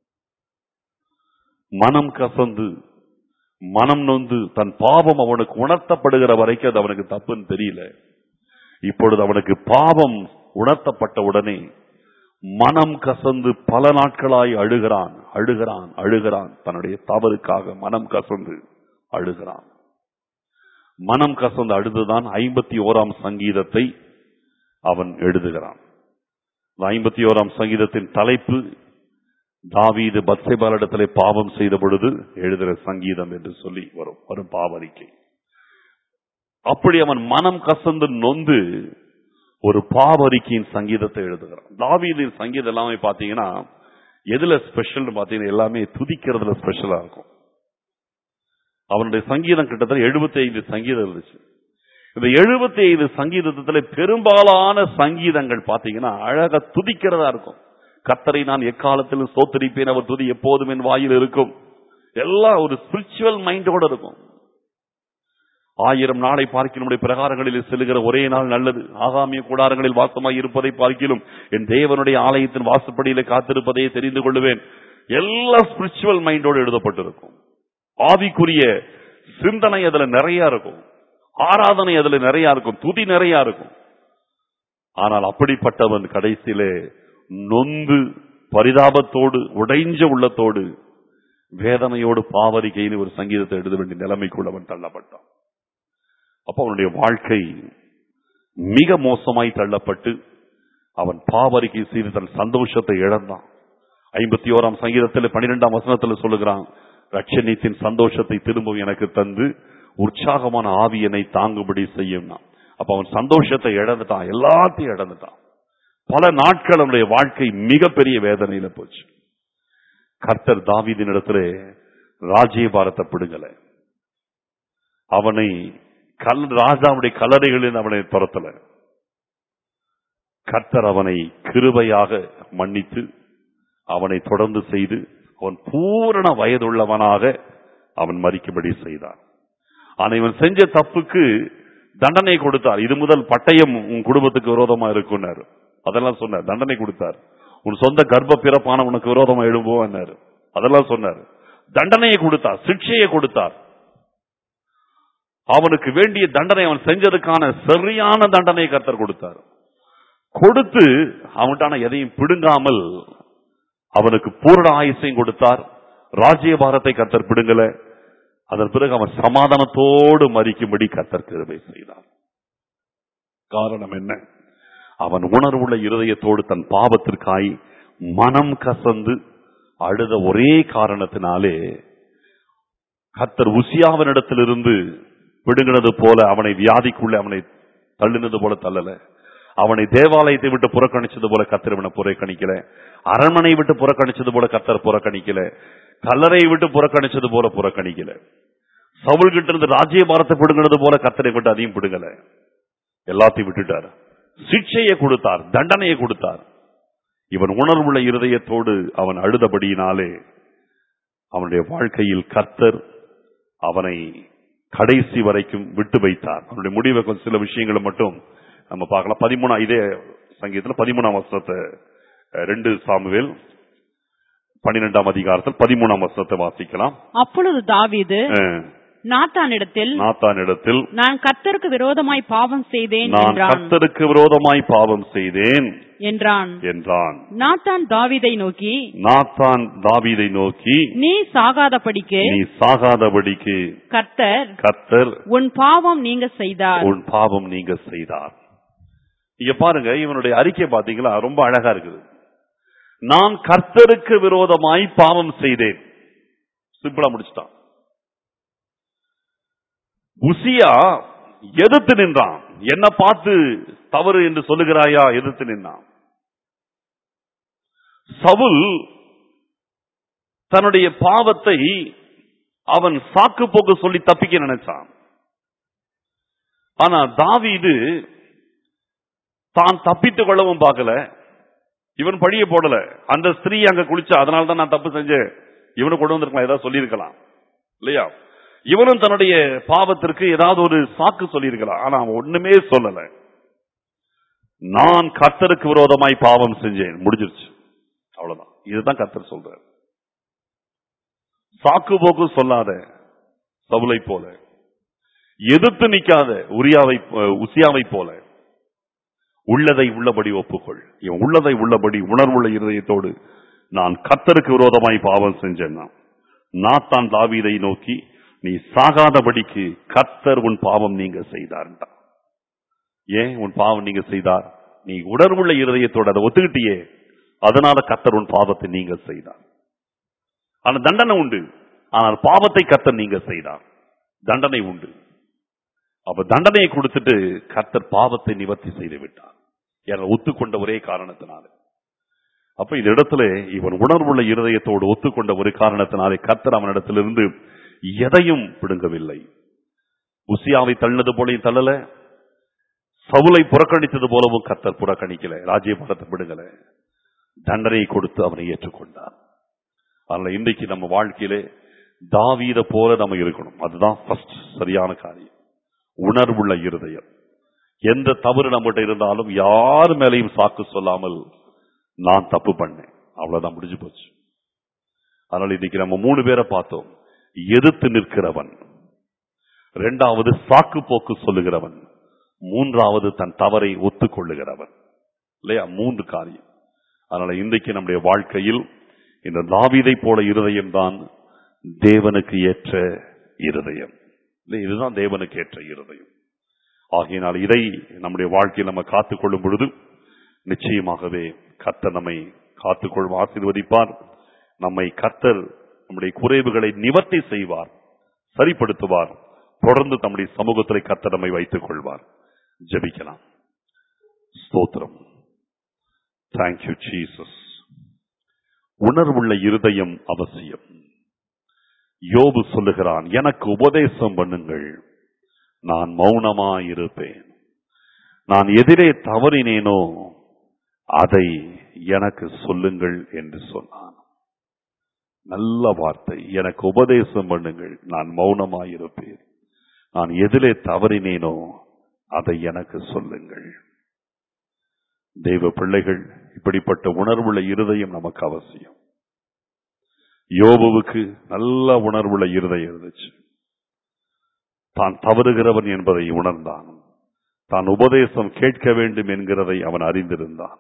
மனம் கசந்து மனம் நொந்து தன் பாவம் அவனுக்கு உணர்த்தப்படுகிற வரைக்கும் அது அவனுக்கு தப்புன்னு தெரியல இப்பொழுது அவனுக்கு பாவம் உணர்த்தப்பட்ட உடனே மனம் கசந்து பல நாட்களாய் அழுகிறான் அழுகிறான் அழுகிறான் தன்னுடைய தவறுக்காக மனம் கசந்து அழுகிறான் மனம் கசந்து அழுதுதான் ஐம்பத்தி ஓராம் சங்கீதத்தை அவன் எழுதுகிறான் ஐம்பத்தி ஓராம் சங்கீதத்தின் தலைப்பு தாவீது பத்சைபாலிடத்திலே பாவம் செய்த பொழுது எழுதுகிற சங்கீதம் என்று சொல்லி வரும் வரும் பாவரிக்கை அப்படி அவன் மனம் கசந்து நொந்து ஒரு பாவரிக்கையின் சங்கீதத்தை எழுதுகிறான் தாவீதின் சங்கீதம் எல்லாமே பாத்தீங்கன்னா எதுல ஸ்பெஷல் பாத்தீங்கன்னா எல்லாமே துதிக்கிறதுல ஸ்பெஷலா இருக்கும் அவனுடைய சங்கீதம் கிட்டத்தட்ட 75 ஐந்து சங்கீதம் இருந்துச்சு இந்த 75 ஐந்து சங்கீதத்துல பெரும்பாலான சங்கீதங்கள் பாத்தீங்கன்னா அழகா துதிக்கிறதா இருக்கும் கத்தரை நான் எக்காலத்திலும் சோத்தரிப்பேன் அவர் துதி எப்போதும் என் வாயில் இருக்கும் எல்லாம் ஒரு ஸ்பிரிச்சுவல் மைண்டோட இருக்கும் ஆயிரம் நாளை பார்க்கிலும் நம்முடைய பிரகாரங்களில் செல்லுகிற ஒரே நாள் நல்லது ஆகாமிய கூடாரங்களில் வாசமாய் இருப்பதை பார்க்கிலும் என் தேவனுடைய ஆலயத்தின் வாசப்படியில காத்திருப்பதை தெரிந்து கொள்ளுவேன் எல்லாம் ஸ்பிரிச்சுவல் மைண்டோடு எழுதப்பட்டிருக்கும் ஆவிக்குரிய சிந்தனை அதுல நிறைய இருக்கும் ஆராதனை அதுல நிறைய இருக்கும் துதி நிறைய இருக்கும் ஆனால் அப்படிப்பட்டவன் கடைசியிலே நொந்து பரிதாபத்தோடு உடைஞ்ச உள்ளத்தோடு வேதனையோடு பாவரிக்கையில் ஒரு சங்கீதத்தை எழுத வேண்டிய நிலைமைக்குள் அவன் தள்ளப்பட்டான் அப்ப அவனுடைய வாழ்க்கை மிக மோசமாய் தள்ளப்பட்டு அவன் பாவரிக்கை செய்து தன் சந்தோஷத்தை இழந்தான் ஐம்பத்தி ஓராம் சங்கீதத்தில் பனிரெண்டாம் வசனத்தில் சொல்லுகிறான் ரட்சணியத்தின் சந்தோஷத்தை திரும்ப எனக்கு தந்து உற்சாகமான ஆவியனை தாங்கும்படி செய்யும் நான் அப்ப அவன் சந்தோஷத்தை இழந்துட்டான் எல்லாத்தையும் இழந்துட்டான் பல நாட்கள் அவனுடைய வாழ்க்கை மிகப்பெரிய வேதனையில போச்சு கர்த்தர் தாவீதின் இடத்துல ராஜ்யபாரத்தை பிடுங்கல அவனை கல் ராஜாவுடைய கல்லறைகளில் அவனை துரத்தல கர்த்தர் அவனை கிருபையாக மன்னித்து அவனை தொடர்ந்து செய்து அவன் பூரண வயதுள்ளவனாக அவன் மறிக்கும்படி செய்தார் ஆனா இவன் செஞ்ச தப்புக்கு தண்டனை கொடுத்தார் இது முதல் பட்டயம் உன் குடும்பத்துக்கு விரோதமா இருக்குன்னாரு அதெல்லாம் சொன்னார் தண்டனை கொடுத்தார் உன் சொந்த கர்ப்ப பிறப்பான உனக்கு விரோதமா எழும்போன்னாரு அதெல்லாம் சொன்னார் தண்டனையை கொடுத்தார் சிக்ஷையை கொடுத்தார் அவனுக்கு வேண்டிய தண்டனை அவன் செஞ்சதுக்கான சரியான தண்டனை கர்த்தர் கொடுத்தார் கொடுத்து அவன்கிட்ட எதையும் பிடுங்காமல் அவனுக்கு பூரண ஆயுசையும் கொடுத்தார் ராஜ்யபாரத்தை கர்த்தர் பிடுங்கல அதன் பிறகு அவன் சமாதானத்தோடு மறிக்கும்படி கர்த்தர் கிருபை செய்தார் காரணம் என்ன அவன் உணர்வுள்ள இருதயத்தோடு தன் பாவத்திற்காய் மனம் கசந்து அழுத ஒரே காரணத்தினாலே கர்த்தர் உசியாவனிடத்திலிருந்து பிடுங்கினது போல அவனை வியாதிக்குள்ளே அவனை தள்ளினது போல தள்ளல அவனை தேவாலயத்தை விட்டு புறக்கணிச்சது போல கத்தர் இவனை புறக்கணிக்கல அரண்மனை விட்டு புறக்கணிச்சது போல கத்தர் புறக்கணிக்கல கல்லறை விட்டு புறக்கணிச்சது போல புறக்கணிக்கல சவுல் கிட்ட இருந்து ராஜ்யபாரத்தை பிடுங்கினது போல கத்தரை விட்டு அதையும் பிடுங்கல எல்லாத்தையும் விட்டுட்டார் சிக்ஷையை கொடுத்தார் தண்டனையை கொடுத்தார் இவன் உணர்வுள்ள இருதயத்தோடு அவன் அழுதபடியினாலே அவனுடைய வாழ்க்கையில் கர்த்தர் அவனை கடைசி வரைக்கும் விட்டு வைத்தார் அவனுடைய முடிவை கொஞ்சம் சில விஷயங்களை மட்டும் நம்ம பார்க்கலாம் பதிமூணா இதே சங்கீதத்துல பதிமூணாம் வசனத்தை அஹ், ரெண்டு சாமுவேல் பன்னிரெண்டாம் அதிகாரத்தில் பதிமூணாம் வசனத்தை வாசிக்கலாம் அப்பொழுது தாவீது அஹ், நாத்தானிடத்தில் நாத்தானிடத்தில் நான் கர்த்தருக்கு விரோதமாய் பாவம் செய்தேன் நான் என்றான் கர்த்தருக்கு விரோதமாய் பாவம் செய்தேன் என்றான் என்றான் நாத்தான் தாவீதை நோக்கி நாத்தான் தாவீதை நோக்கி நீ சாகாதபடிக்கு நீ சாகாதபடிக்கு கர்த்தர் கர்த்தர் உன் பாவம் நீங்க செய்தார் உன் பாவம் நீங்க செய்தார் இங்க பாருங்க இவனுடைய அறிக்கை பாத்தீங்களா ரொம்ப அழகா இருக்குது நான் கர்த்தருக்கு விரோதமாய் பாவம் செய்தேன் சிம்பிளா முடிச்சிட்டான் உசியா எதிர்த்து நின்றான் என்ன பார்த்து தவறு என்று சொல்லுகிறாயா எதிர்த்து நின்றான் சவுல் தன்னுடைய பாவத்தை அவன் சாக்கு போக்கு சொல்லி தப்பிக்க நினைச்சான் ஆனா தாவீது தான் தப்பித்துக் கொள்ளவும் பார்க்கல இவன் பழிய போடல அந்த ஸ்திரீ அங்க குளிச்சா அதனால தான் நான் தப்பு செஞ்சேன் இவனு கொண்டு வந்திருக்கலாம் ஏதாவது சொல்லியிருக்கலாம் இல்லையா இவனும் தன்னுடைய பாவத்திற்கு ஏதாவது ஒரு சாக்கு சொல்லியிருக்கலாம் ஆனா அவன் ஒண்ணுமே சொல்லல நான் கர்த்தருக்கு விரோதமாய் பாவம் செஞ்சேன் முடிஞ்சிருச்சு அவ்வளவுதான் இதுதான் கர்த்தர் சொல்றார் சாக்கு போக்கு சொல்லாத சவுலை போல எதிர்த்து நிக்காத உரியாவை அஹ், உசியாவை போல உள்ளதை உள்ளபடி ஒப்புக்கொள் இவன் உள்ளதை உள்ளபடி உணர்வுள்ள இருதயத்தோடு நான் கர்த்தருக்கு விரோதமாய் பாவம் செஞ்சேன் நான். நாத்தான் தாவீதை நோக்கி நீ சாகாதபடிக்கு கர்த்தர் உன் பாவம் நீங்க செய்தார்ன்றான் ஏன் உன் பாவம் நீங்க செய்தார் நீ உணர்வுள்ள இருதயத்தோடு அதை ஒத்துக்கிட்டியே அதனால கர்த்தர் உன் பாவத்தை நீங்க செய்தார் ஆனா தண்டனை உண்டு ஆனால் பாவத்தை கர்த்தர் நீங்க செய்தார் தண்டனை உண்டு அப்ப தண்டனையை கொடுத்துட்டு கர்த்தர் பாவத்தை நிவர்த்தி செய்து விட்டார் என ஒத்துக்கொண்ட ஒரே காரணத்தினால அப்ப இந்த இடத்துல இவன் உணர்வுள்ள இருதயத்தோடு ஒத்துக்கொண்ட ஒரு காரணத்தினாலே கர்த்தர் அவனிடத்திலிருந்து எதையும் பிடுங்கவில்லை உசியாவை தள்ளினது போலையும் தள்ளல சவுலை புறக்கணித்தது போலவும் கர்த்தர் புறக்கணிக்கல ராஜ்யபாரத்தை பிடுங்கல தண்டனையை கொடுத்து அவனை ஏற்றுக்கொண்டார் அதனால இன்றைக்கு நம்ம வாழ்க்கையிலே தாவீத போல நம்ம இருக்கணும் அதுதான் ஃபர்ஸ்ட் சரியான காரியம் உணர்வுள்ள இருதயம் எந்த தவறு நம்மகிட்ட இருந்தாலும் யார் மேலையும் சாக்கு சொல்லாமல் நான் தப்பு பண்ணேன் அவ்வளவுதான் முடிஞ்சு போச்சு அதனால இன்னைக்கு நம்ம மூணு பேரை பார்த்தோம் எதிர்த்து நிற்கிறவன் இரண்டாவது சாக்கு போக்கு சொல்லுகிறவன் மூன்றாவது தன் தவறை ஒத்துக்கொள்ளுகிறவன் இல்லையா மூன்று காரியம் அதனால இன்றைக்கு நம்முடைய வாழ்க்கையில் இந்த தாவீதை போல இருதயம் தான் தேவனுக்கு ஏற்ற இருதயம் இல்லை, இதுதான் தேவனுக்கு ஏற்ற இருதயம் ஆகையினால் இதை நம்முடைய வாழ்க்கையில் நம்ம காத்துக்கொள்ளும் பொழுது நிச்சயமாகவே கர்த்தர் நம்மை காத்துக்கொள்ளும் ஆசீர்வதிப்பார் நம்மை கர்த்தர் நம்முடைய குறைவுகளை நிவர்த்தி செய்வார் சரிப்படுத்துவார் தொடர்ந்து தம்முடைய சமூகத்தில் கர்த்தர் நம்மை வைத்துக் கொள்வார் ஜெபிக்கலாம் ஸ்தோத்திரம் தேங்க்யூ ஜீசஸ் உணர்வுள்ள இருதயம் அவசியம் யோபு சொல்லுகிறான் எனக்கு உபதேசம் பண்ணுங்கள் நான் மௌனமாயிருப்பேன் நான் எதிரே தவறினேனோ அதை எனக்கு சொல்லுங்கள் என்று சொன்னான் நல்ல வார்த்தை எனக்கு உபதேசம் பண்ணுங்கள் நான் மௌனமாயிருப்பேன் நான் எதிலே தவறினேனோ அதை எனக்கு சொல்லுங்கள் தெய்வ பிள்ளைகள் இப்படிப்பட்ட உணர்வுள்ள இருதயம் நமக்கு அவசியம் யோபுவுக்கு நல்ல உணர்வுள்ள இருதயம் இருந்துச்சு தான் தவறுகிறவன் என்பதை உணர்ந்தான் தான் உபதேசம் கேட்க வேண்டும் என்கிறதை அவன் அறிந்திருந்தான்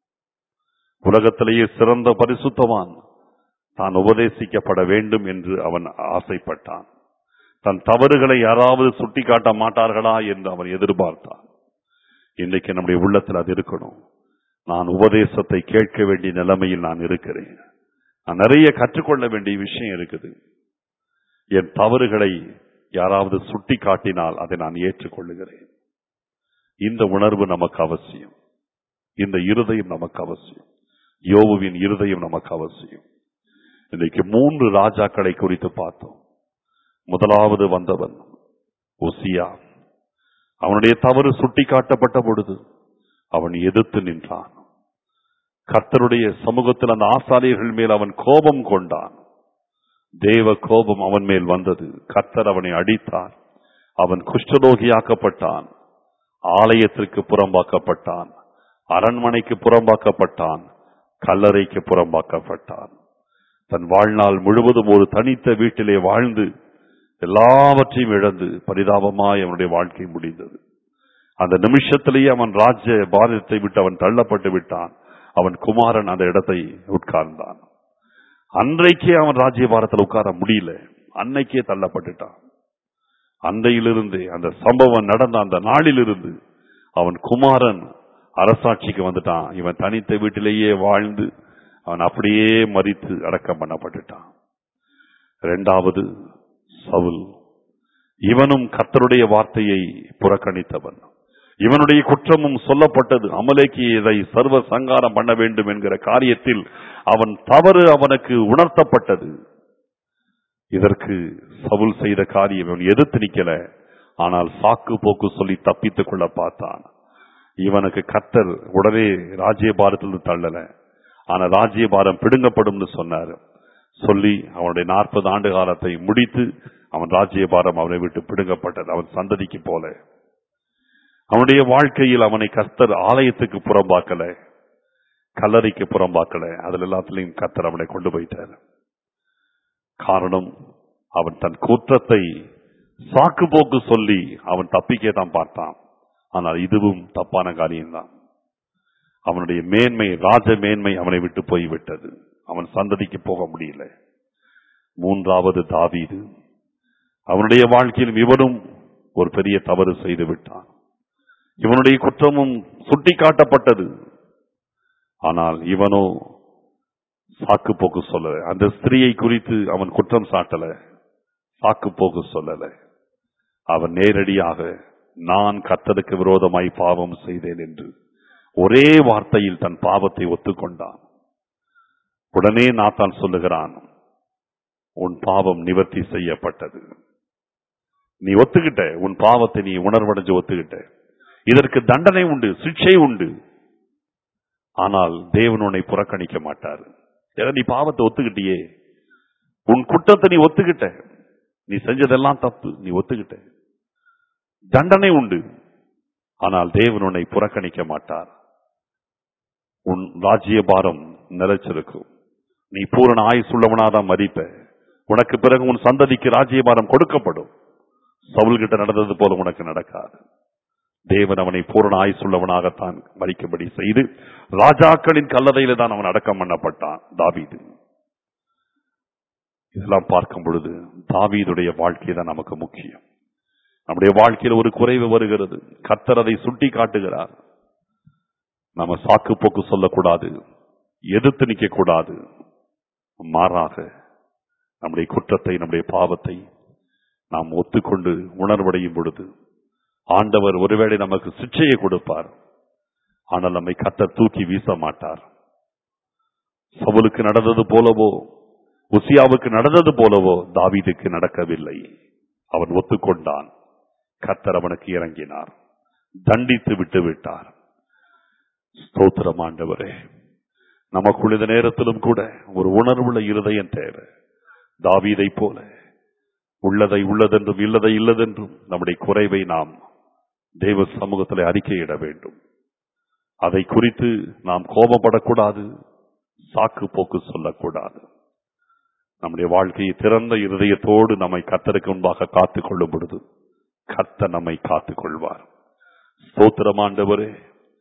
உலகத்திலேயே சிறந்த பரிசுத்தவான் தான் உபதேசிக்கப்பட வேண்டும் என்று அவன் ஆசைப்பட்டான் தன் தவறுகளை யாராவது சுட்டிக்காட்ட மாட்டார்களா என்று அவன் எதிர்பார்த்தான் இன்றைக்கு நம்முடைய உள்ளத்தில் அது இருக்கணும் நான் உபதேசத்தை கேட்க வேண்டிய நிலைமையில் நான் இருக்கிறேன் நான் நிறைய கற்றுக்கொள்ள வேண்டிய விஷயம் இருக்குது என் தவறுகளை யாராவது சுட்டி காட்டினால் அதை நான் ஏற்றுக்கொள்ளுகிறேன் இந்த உணர்வு நமக்கு அவசியம் இந்த இருதயம் நமக்கு அவசியம் யோபுவின் இருதயம் நமக்கு அவசியம் இன்றைக்கு மூன்று ராஜாக்களை குறித்து பார்த்தோம் முதலாவது வந்தவன் ஒசியா அவனுடைய தவறு சுட்டிக்காட்டப்பட்ட பொழுது அவன் எதிர்த்து நின்றான் கர்த்தருடைய சமூகத்தில் அந்த ஆசாரியர்கள் மேல் அவன் கோபம் கொண்டான் தேவ கோபம் அவன் மேல் வந்தது கர்த்தர் அவனை அடித்தார் அவன் குஷ்டரோகியாக்கப்பட்டான் ஆலயத்திற்கு புறம்பாக்கப்பட்டான் அரண்மனைக்கு புறம்பாக்கப்பட்டான் கல்லறைக்கு புறம்பாக்கப்பட்டான் தன் வாழ்நாள் முழுவதும் ஒரு தனித்த வீட்டிலே வாழ்ந்து எல்லாவற்றையும் இழந்து பரிதாபமாய் அவனுடைய வாழ்க்கை முடிந்தது அந்த நிமிஷத்திலேயே அவன் ராஜ்ய பாரதத்தை விட்டு அவன் தள்ளப்பட்டு விட்டான் அவன் குமாரன் அந்த இடத்தை உட்கார்ந்தான் அன்றைக்கே அவன் ராஜ்ய பாரத்தில் உட்கார முடியல அன்னைக்கே தள்ளப்பட்டுட்டான் அன்றையிலிருந்து அந்த சம்பவம் நடந்த அந்த நாளிலிருந்து அவன் குமாரன் அரசாட்சிக்கு வந்துட்டான் இவன் தனித்த வீட்டிலேயே வாழ்ந்து அவன் அப்படியே மறித்து அடக்கம் பண்ணப்பட்டுட்டான் இரண்டாவது சவுல் இவனும் கர்த்தருடைய வார்த்தையை புறக்கணித்தவன் இவனுடைய குற்றமும் சொல்லப்பட்டது அமலேக்கு இதை சர்வ சங்காரம் பண்ண வேண்டும் என்கிற காரியத்தில் அவன் தவறு அவனுக்கு உணர்த்தப்பட்டது இதற்கு சவுல் செய்த காரியம் இவன் எதிர்த்து நிக்கல ஆனால் சாக்கு போக்கு சொல்லி தப்பித்துக் கொள்ள பார்த்தான் இவனுக்கு கத்தர் உடனே ராஜ்யபாரத்திலிருந்து தள்ளல ஆனா ராஜ்யபாரம் பிடுங்கப்படும் சொன்னார் சொல்லி அவனுடைய நாற்பது ஆண்டு காலத்தை முடித்து அவன் ராஜ்யபாரம் அவனை விட்டு பிடுங்கப்பட்டது அவன் சந்ததிக்கு போல அவனுடைய வாழ்க்கையில் அவனை கர்த்தர் ஆலயத்துக்கு புறம்பாக்கல கல்லறைக்கு புறம்பாக்கல அதுல எல்லாத்துலயும் கர்த்தர் அவனை கொண்டு போயிட்டார் காரணம் அவன் தன் குற்றத்தை சாக்கு போக்கு சொல்லி அவன் தப்பிக்கே தான் பார்த்தான் ஆனால் இதுவும் தப்பான காரியம்தான் அவனுடைய மேன்மை ராஜ மேன்மை அவனை விட்டு போய்விட்டது அவன் சந்ததிக்கு போக முடியல மூன்றாவது தாவீது அவனுடைய வாழ்க்கையிலும் இவனும் ஒரு பெரிய தவறு செய்து விட்டான் இவனுடைய குற்றமும் சுட்டிக்காட்டப்பட்டது ஆனால் இவனோ சாக்கு போக்கு சொல்லல அந்த ஸ்திரீயை குறித்து அவன் குற்றம் சாட்டல சாக்கு போக்கு சொல்லல அவன் நேரடியாக நான் கத்தருக்கு விரோதமாய் பாவம் செய்தேன் என்று ஒரே வார்த்தையில் தன் பாவத்தை ஒத்துக்கொண்டான் உடனே நாத்தான் சொல்லுகிறான் உன் பாவம் நிவர்த்தி செய்யப்பட்டது நீ ஒத்துக்கிட்ட உன் பாவத்தை நீ உணர்வடைஞ்சு ஒத்துக்கிட்ட இதற்கு தண்டனை உண்டு சிக்ஷை உண்டு ஆனால் தேவன் உன்னை புறக்கணிக்க மாட்டார் ஏன்னா நீ பாவத்தை ஒத்துக்கிட்டியே உன் குற்றத்தை நீ ஒத்துக்கிட்ட நீ செஞ்சதெல்லாம் தப்பு நீ ஒத்துக்கிட்ட தண்டனை உண்டு ஆனால் தேவன் உன்னை புறக்கணிக்க மாட்டார் உன் ராஜ்ய பாரம் நிலைச்சிருக்கும் நீ பூரண ஆயுசுள்ளவனாதான் மதிப்ப உனக்கு பிறகு உன் சந்ததிக்கு ராஜ்யபாரம் கொடுக்கப்படும் சவுல் கிட்ட நடந்தது போல உனக்கு நடக்காது தேவன் அவனை பூரண ஆயுசுள்ளவனாகத்தான் மறிக்கும்படி செய்து ராஜாக்களின் கல்லறையில தான் அவன் அடக்கம் பண்ணப்பட்டான் தாவீது இதெல்லாம் பார்க்கும் பொழுது தாவீதுடைய வாழ்க்கை தான் நமக்கு முக்கியம் நம்முடைய வாழ்க்கையில் ஒரு குறைவு வருகிறது கத்தர் அதை சுட்டி காட்டுகிறார் நாம சாக்கு போக்கு சொல்லக்கூடாது எதிர்த்து நிற்க கூடாது மாறாக நம்முடைய குற்றத்தை நம்முடைய பாவத்தை நாம் ஒத்துக்கொண்டு உணர்வடையும் பொழுது ஆண்டவர் ஒருவேளை நமக்கு சிக்ஷையை கொடுப்பார் ஆனால் நம்மை கத்த தூக்கி வீச மாட்டார் சவுலுக்கு நடந்தது போலவோ உசியாவுக்கு நடந்தது போலவோ தாவீதுக்கு நடக்கவில்லை அவன் ஒத்துக்கொண்டான் கத்தர் அவனுக்கு இறங்கினார் தண்டித்து விட்டு விட்டார் ஸ்தோத்திரம் ஆண்டவரே நமக்குள் இந்த நேரத்திலும் கூட ஒரு உணர்வுள்ள இருதயம் தேவை தாவீதை போல உள்ளதை உள்ளதென்றும் இல்லதை இல்லதென்றும் நம்முடைய குறைவை நாம் தெய்வ சமூகத்தில் அறிக்கையிட வேண்டும் அதை குறித்து நாம் கோபப்படக்கூடாது சாக்கு போக்கு சொல்லக்கூடாது நம்முடைய வாழ்க்கையை திறந்த இருதயத்தோடு நம்மை கத்தருக்கு முன்பாக காத்துக் கொள்ளும் பொழுது கத்த நம்மை காத்துக் கொள்வார் ஸ்தோத்திரமாண்டவரே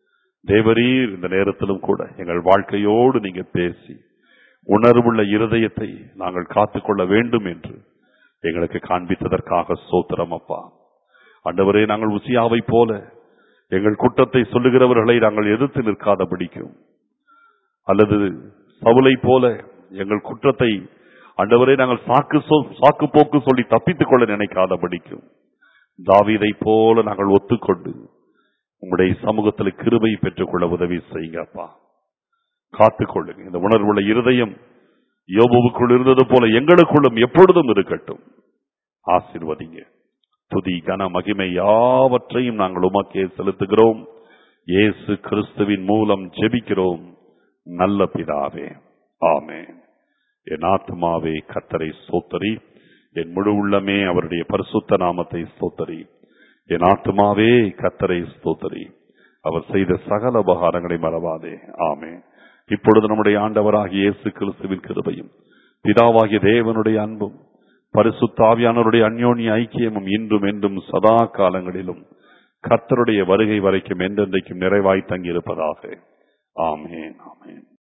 தேவரீர் இந்த நேரத்திலும் கூட எங்கள் வாழ்க்கையோடு நீங்க பேசி உணர்வுள்ள இருதயத்தை நாங்கள் காத்துக்கொள்ள வேண்டும் என்று எங்களுக்கு காண்பித்ததற்காக சோத்திரம் அப்பா ஆண்டவரே நாங்கள் உசியாவை போல எங்கள் குற்றத்தை சொல்லுகிறவர்களை நாங்கள் எதிர்த்து நிற்காத பிடிக்கும் அல்லது சவுலை போல எங்கள் குற்றத்தை ஆண்டவரே நாங்கள் சாக்கு சொல்- சாக்கு போக்கு சொல்லி தப்பித்துக் கொள்ள நினைக்காத பிடிக்கும் தாவீதை போல நாங்கள் ஒத்துக்கொண்டு உங்களுடைய சமூகத்தில் கிருபை பெற்றுக்கொள்ள உதவி செய்யுங்க அப்பா காத்துக்கொள்ளுங்க இந்த உணர்வுள்ள இருதயம் யோபுவுக்குள் இருந்தது போல எங்களுக்குள்ளும் எப்பொழுதும் இருக்கட்டும் ஆசீர்வதிங்க துதி கன மகிமை யாவற்றையும் நாங்கள் உமக்கே செலுத்துகிறோம் இயேசு கிறிஸ்துவின் மூலம் ஜெபிக்கிறோம் நல்ல பிதாவே ஆமென் என் ஆத்மாவே கத்தரை ஸ்தோத்தரி என் முழு உள்ளமே அவருடைய பரிசுத்த நாமத்தை ஸ்தோத்தரி என் ஆத்மாவே கத்தரை ஸ்தோத்தரி அவர் செய்த சகல உபகாரங்களை மறவாதே ஆமே இப்பொழுது நம்முடைய ஆண்டவராகிய இயேசு கிறிஸ்துவின் கிருபையும் பிதாவாகிய தேவனுடைய அன்பும் பரிசுத்தாவியானவருடைய அந்யோன்ய ஐக்கியமும் இன்றும் என்றும் சதா காலங்களிலும் கர்த்தருடைய வருகை வரைக்கும் என்றென்றைக்கும் நிறைவாய் தங்கியிருப்பதாக ஆமேன் ஆமேன்